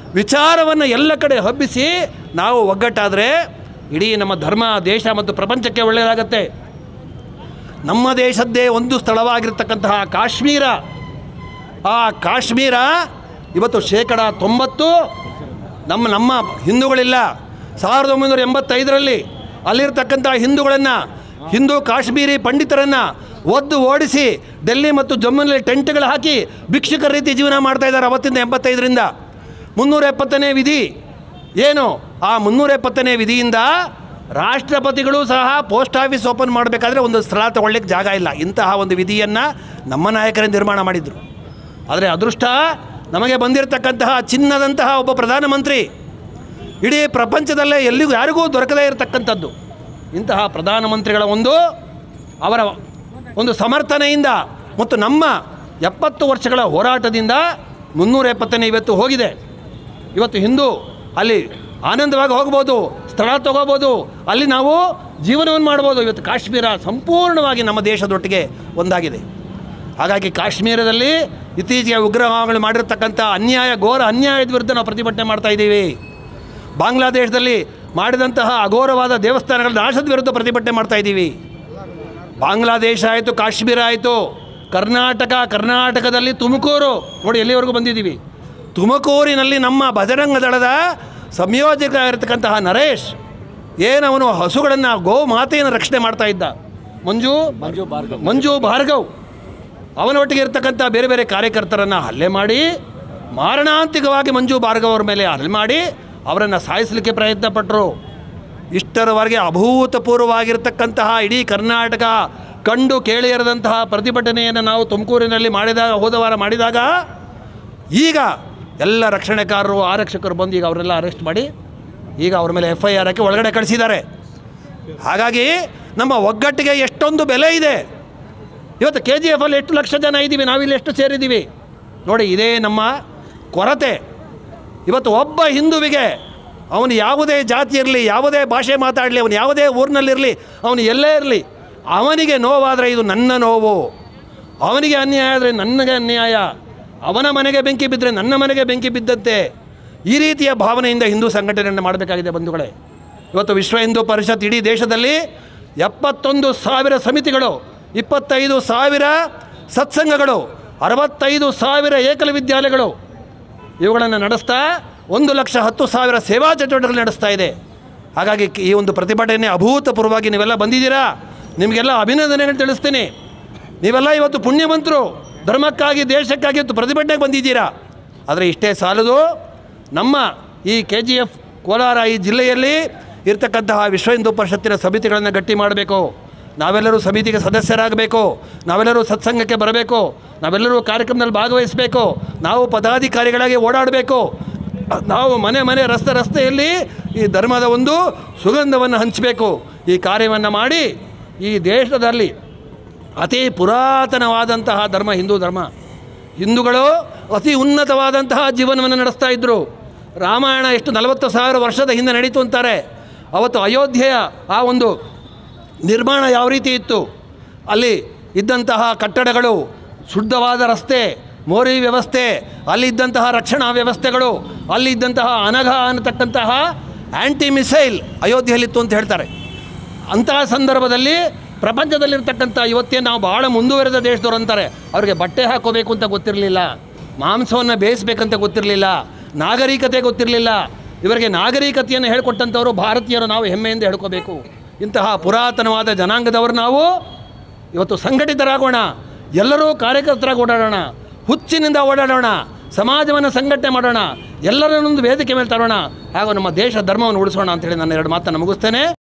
ವಿಚಾರವನ್ನು ಎಲ್ಲ ಕಡೆ ಹಬ್ಬಿಸಿ ನಾವು ಒಗ್ಗಟ್ಟಾದರೆ ಇಡೀ ನಮ್ಮ ಧರ್ಮ ದೇಶ ಮತ್ತು ಪ್ರಪಂಚಕ್ಕೆ ಒಳ್ಳೆಯದಾಗತ್ತೆ ನಮ್ಮ ದೇಶದ್ದೇ ಒಂದು ಸ್ಥಳವಾಗಿರ್ತಕ್ಕಂತಹ ಕಾಶ್ಮೀರ ಆ ಕಾಶ್ಮೀರ ಇವತ್ತು ಶೇಕಡ ತೊಂಬತ್ತು ನಮ್ಮ ನಮ್ಮ ಹಿಂದೂಗಳಿಲ್ಲ ಸಾವಿರದ ಒಂಬೈನೂರ ಎಂಬತ್ತೈದರಲ್ಲಿ ಅಲ್ಲಿರ್ತಕ್ಕಂಥ ಹಿಂದೂಗಳನ್ನು ಹಿಂದೂ ಕಾಶ್ಮೀರಿ ಪಂಡಿತರನ್ನು ಒದ್ದು ಓಡಿಸಿ ಡೆಲ್ಲಿ ಮತ್ತು ಜಮ್ಮುನಲ್ಲಿ ಟೆಂಟ್ಗಳು ಹಾಕಿ ಭಿಕ್ಷುಕರ ರೀತಿ ಜೀವನ ಮಾಡ್ತಾ ಇದ್ದಾರೆ ಅವತ್ತಿಂದ ಎಂಬತ್ತೈದರಿಂದ ಮುನ್ನೂರ ಎಪ್ಪತ್ತನೇ ವಿಧಿ ಏನು ಆ ಮುನ್ನೂರ ಎಪ್ಪತ್ತನೇ ವಿಧಿಯಿಂದ ರಾಷ್ಟ್ರಪತಿಗಳು ಸಹ ಪೋಸ್ಟ್ ಆಫೀಸ್ ಓಪನ್ ಮಾಡಬೇಕಾದ್ರೆ ಒಂದು ಸ್ಥಳ ತಗೊಳ್ಳಿಕ್ಕೆ ಜಾಗ ಇಲ್ಲ ಇಂತಹ ಒಂದು ವಿಧಿಯನ್ನು ನಮ್ಮ ನಾಯಕರೇ ನಿರ್ಮಾಣ ಮಾಡಿದರು ಆದರೆ ಅದೃಷ್ಟ ನಮಗೆ ಬಂದಿರತಕ್ಕಂತಹ ಚಿನ್ನದಂತಹ ಒಬ್ಬ ಪ್ರಧಾನಮಂತ್ರಿ ಇಡೀ ಪ್ರಪಂಚದಲ್ಲೇ ಎಲ್ಲಿಗೂ ಯಾರಿಗೂ ದೊರಕದೇ ಇರತಕ್ಕಂಥದ್ದು ಇಂತಹ ಪ್ರಧಾನಮಂತ್ರಿಗಳ ಒಂದು ಅವರ ಒಂದು ಸಮರ್ಥನೆಯಿಂದ ಮತ್ತು ನಮ್ಮ ಎಪ್ಪತ್ತು ವರ್ಷಗಳ ಹೋರಾಟದಿಂದ ಮುನ್ನೂರ ಎಪ್ಪತ್ತನೇ ಇವತ್ತು ಹೋಗಿದೆ ಇವತ್ತು ಹಿಂದೂ ಅಲ್ಲಿ ಆನಂದವಾಗಿ ಹೋಗ್ಬೋದು ಸ್ಥಳ ತಗೋಬೋದು ಅಲ್ಲಿ ನಾವು ಜೀವನವನ್ನು ಮಾಡ್ಬೋದು ಇವತ್ತು ಕಾಶ್ಮೀರ ಸಂಪೂರ್ಣವಾಗಿ ನಮ್ಮ ದೇಶದೊಟ್ಟಿಗೆ ಒಂದಾಗಿದೆ ಹಾಗಾಗಿ ಕಾಶ್ಮೀರದಲ್ಲಿ ಇತ್ತೀಚೆಗೆ ಉಗ್ರಗಾಮಿಗಳು ಮಾಡಿರ್ತಕ್ಕಂಥ ಅನ್ಯಾಯ ಘೋರ ಅನ್ಯಾಯದ ವಿರುದ್ಧ ನಾವು ಪ್ರತಿಭಟನೆ ಮಾಡ್ತಾ ಇದ್ದೀವಿ ಬಾಂಗ್ಲಾದೇಶದಲ್ಲಿ ಮಾಡಿದಂತಹ ಅಘೋರವಾದ ದೇವಸ್ಥಾನಗಳ ನಾಶದ ವಿರುದ್ಧ ಪ್ರತಿಭಟನೆ ಮಾಡ್ತಾ ಇದ್ದೀವಿ ಬಾಂಗ್ಲಾದೇಶ ಆಯಿತು ಕಾಶ್ಮೀರ ಆಯಿತು ಕರ್ನಾಟಕ ಕರ್ನಾಟಕದಲ್ಲಿ ತುಮಕೂರು ನೋಡಿ ಎಲ್ಲಿವರೆಗೂ ಬಂದಿದ್ದೀವಿ ತುಮಕೂರಿನಲ್ಲಿ ನಮ್ಮ ಬಜರಂಗ ದಳದ ಸಂಯೋಜಕ ಇರತಕ್ಕಂತಹ ನರೇಶ್ ಏನವನು ಹಸುಗಳನ್ನು ಗೋ ಮಾತೆಯನ್ನು ರಕ್ಷಣೆ ಮಾಡ್ತಾ ಇದ್ದ ಮಂಜು ಮಂಜು ಭಾರ್ಗವ್ ಅವನೊಟ್ಟಿಗೆ ಇರ್ತಕ್ಕಂಥ ಬೇರೆ ಬೇರೆ ಕಾರ್ಯಕರ್ತರನ್ನು ಹಲ್ಲೆ ಮಾಡಿ ಮಾರಣಾಂತಿಕವಾಗಿ ಮಂಜು ಭಾರ್ಗವ್ ಅವ್ರ ಮೇಲೆ ಹಲ್ಲೆ ಮಾಡಿ ಅವರನ್ನು ಸಾಯಿಸಲಿಕ್ಕೆ ಪ್ರಯತ್ನ ಪಟ್ಟರು ಇಷ್ಟರವರೆಗೆ ಅಭೂತಪೂರ್ವವಾಗಿರ್ತಕ್ಕಂತಹ ಇಡೀ ಕರ್ನಾಟಕ ಕಂಡು ಕೇಳಿಯರದಂತಹ ಪ್ರತಿಭಟನೆಯನ್ನು ನಾವು ತುಮಕೂರಿನಲ್ಲಿ ಮಾಡಿದಾಗ ಹೋದ ವಾರ ಮಾಡಿದಾಗ ಈಗ ಎಲ್ಲ ರಕ್ಷಣೆಕಾರರು ಆರಕ್ಷಕರು ಬಂದು ಈಗ ಅವರೆಲ್ಲ ಅರೆಸ್ಟ್ ಮಾಡಿ ಈಗ ಅವ್ರ ಮೇಲೆ ಎಫ್ ಐ ಆರ್ ಹಾಕಿ ಒಳಗಡೆ ಕಳಿಸಿದ್ದಾರೆ ಹಾಗಾಗಿ ನಮ್ಮ ಒಗ್ಗಟ್ಟಿಗೆ ಎಷ್ಟೊಂದು ಬೆಲೆ ಇದೆ ಇವತ್ತು ಕೆ ಜಿ ಎಫಲ್ಲಿ ಎಷ್ಟು ಲಕ್ಷ ಜನ ಇದ್ದೀವಿ ನಾವಿಲ್ಲಿ ಎಷ್ಟು ಸೇರಿದ್ದೀವಿ ನೋಡಿ ಇದೇ ನಮ್ಮ ಕೊರತೆ ಇವತ್ತು ಒಬ್ಬ ಹಿಂದುವಿಗೆ ಅವನು ಯಾವುದೇ ಜಾತಿ ಇರಲಿ ಯಾವುದೇ ಭಾಷೆ ಮಾತಾಡಲಿ ಅವನು ಯಾವುದೇ ಊರಿನಲ್ಲಿರಲಿ ಅವನು ಎಲ್ಲೇ ಇರಲಿ ಅವನಿಗೆ ನೋವಾದರೆ ಇದು ನನ್ನ ನೋವು ಅವನಿಗೆ ಅನ್ಯಾಯ ಆದರೆ ನನಗೆ ಅನ್ಯಾಯ ಅವನ ಮನೆಗೆ ಬೆಂಕಿ ಬಿದ್ದರೆ ನನ್ನ ಮನೆಗೆ ಬೆಂಕಿ ಬಿದ್ದಂತೆ ಈ ರೀತಿಯ ಭಾವನೆಯಿಂದ ಹಿಂದೂ ಸಂಘಟನೆಯನ್ನು ಮಾಡಬೇಕಾಗಿದೆ ಬಂಧುಗಳೇ ಇವತ್ತು ವಿಶ್ವ ಹಿಂದೂ ಪರಿಷತ್ ಇಡೀ ದೇಶದಲ್ಲಿ ಎಪ್ಪತ್ತೊಂದು ಸಾವಿರ ಸಮಿತಿಗಳು ಇಪ್ಪತ್ತೈದು ಸಾವಿರ ಸತ್ಸಂಗಗಳು ಅರವತ್ತೈದು ಸಾವಿರ ಏಕಲ ವಿದ್ಯಾಲಯಗಳು ಇವುಗಳನ್ನು ನಡೆಸ್ತಾ ಒಂದು ಲಕ್ಷ ಹತ್ತು ಸಾವಿರ ಸೇವಾ ಚಟುವಟಿಕೆಗಳು ನಡೆಸ್ತಾ ಇದೆ ಹಾಗಾಗಿ ಈ ಒಂದು ಪ್ರತಿಭಟನೆ ಅಭೂತಪೂರ್ವವಾಗಿ ನೀವೆಲ್ಲ ಬಂದಿದ್ದೀರಾ ನಿಮಗೆಲ್ಲ ಅಭಿನಂದನೆಗಳು ತಿಳಿಸ್ತೀನಿ ನೀವೆಲ್ಲ ಇವತ್ತು ಪುಣ್ಯವಂತರು ಧರ್ಮಕ್ಕಾಗಿ ದೇಶಕ್ಕಾಗಿ ಇವತ್ತು ಪ್ರತಿಭಟನೆಗೆ ಬಂದಿದ್ದೀರಾ ಆದರೆ ಇಷ್ಟೇ ಸಾಲದು ನಮ್ಮ ಈ ಕೆ ಜಿ ಎಫ್ ಕೋಲಾರ ಈ ಜಿಲ್ಲೆಯಲ್ಲಿ ಇರ್ತಕ್ಕಂತಹ ವಿಶ್ವ ಹಿಂದೂ ಪರಿಷತ್ತಿನ ಸಮಿತಿಗಳನ್ನು ಗಟ್ಟಿ ಮಾಡಬೇಕು ನಾವೆಲ್ಲರೂ ಸಮಿತಿಗೆ ಸದಸ್ಯರಾಗಬೇಕು ನಾವೆಲ್ಲರೂ ಸತ್ಸಂಗಕ್ಕೆ ಬರಬೇಕು ನಾವೆಲ್ಲರೂ ಕಾರ್ಯಕ್ರಮದಲ್ಲಿ ಭಾಗವಹಿಸಬೇಕು ನಾವು ಪದಾಧಿಕಾರಿಗಳಾಗಿ ಓಡಾಡಬೇಕು ನಾವು ಮನೆ ಮನೆ ರಸ್ತೆ ರಸ್ತೆಯಲ್ಲಿ ಈ ಧರ್ಮದ ಒಂದು ಸುಗಂಧವನ್ನು ಹಂಚಬೇಕು ಈ ಕಾರ್ಯವನ್ನು ಮಾಡಿ ಈ ದೇಶದಲ್ಲಿ ಅತಿ ಪುರಾತನವಾದಂತಹ ಧರ್ಮ ಹಿಂದೂ ಧರ್ಮ ಹಿಂದೂಗಳು ಅತಿ ಉನ್ನತವಾದಂತಹ ಜೀವನವನ್ನು ನಡೆಸ್ತಾ ಇದ್ದರು ರಾಮಾಯಣ ಎಷ್ಟು ನಲವತ್ತು ಸಾವಿರ ವರ್ಷದ ಹಿಂದೆ ನಡೀತು ಅಂತಾರೆ ಅವತ್ತು ಅಯೋಧ್ಯೆಯ ಆ ಒಂದು ನಿರ್ಮಾಣ ಯಾವ ರೀತಿ ಇತ್ತು ಅಲ್ಲಿ ಇದ್ದಂತಹ ಕಟ್ಟಡಗಳು ಶುದ್ಧವಾದ ರಸ್ತೆ ಮೋರಿ ವ್ಯವಸ್ಥೆ ಅಲ್ಲಿದ್ದಂತಹ ರಕ್ಷಣಾ ವ್ಯವಸ್ಥೆಗಳು ಅಲ್ಲಿದ್ದಂತಹ ಅನಘ ಅನ್ನತಕ್ಕಂತಹ ಆ್ಯಂಟಿ ಮಿಸೈಲ್ ಅಯೋಧ್ಯೆಯಲ್ಲಿತ್ತು ಅಂತ ಹೇಳ್ತಾರೆ ಅಂತಹ ಸಂದರ್ಭದಲ್ಲಿ ಪ್ರಪಂಚದಲ್ಲಿರ್ತಕ್ಕಂಥ ಇವತ್ತೇ ನಾವು ಭಾಳ ಮುಂದುವರೆದ ದೇಶದವ್ರು ಅಂತಾರೆ ಅವ್ರಿಗೆ ಬಟ್ಟೆ ಹಾಕೋಬೇಕು ಅಂತ ಗೊತ್ತಿರಲಿಲ್ಲ ಮಾಂಸವನ್ನು ಬೇಯಿಸ್ಬೇಕಂತ ಗೊತ್ತಿರಲಿಲ್ಲ ನಾಗರಿಕತೆ ಗೊತ್ತಿರಲಿಲ್ಲ ಇವರಿಗೆ ನಾಗರಿಕತೆಯನ್ನು ಹೇಳ್ಕೊಟ್ಟಂಥವರು ಭಾರತೀಯರು ನಾವು ಹೆಮ್ಮೆಯಿಂದ ಹೇಳ್ಕೋಬೇಕು ಇಂತಹ ಪುರಾತನವಾದ ಜನಾಂಗದವರು ನಾವು ಇವತ್ತು ಸಂಘಟಿತರಾಗೋಣ ಎಲ್ಲರೂ ಕಾರ್ಯಕರ್ತರಾಗಿ ಓಡಾಡೋಣ ಹುಚ್ಚಿನಿಂದ ಓಡಾಡೋಣ ಸಮಾಜವನ್ನು ಸಂಘಟನೆ ಮಾಡೋಣ ಎಲ್ಲರನ್ನೊಂದು ವೇದಿಕೆ ಮೇಲೆ ತರೋಣ ಹಾಗೂ ನಮ್ಮ ದೇಶ ಧರ್ಮವನ್ನು ಉಳಿಸೋಣ ಅಂತೇಳಿ ನಾನು ಎರಡು ಮಾತನ್ನು ಮುಗಿಸ್ತೇನೆ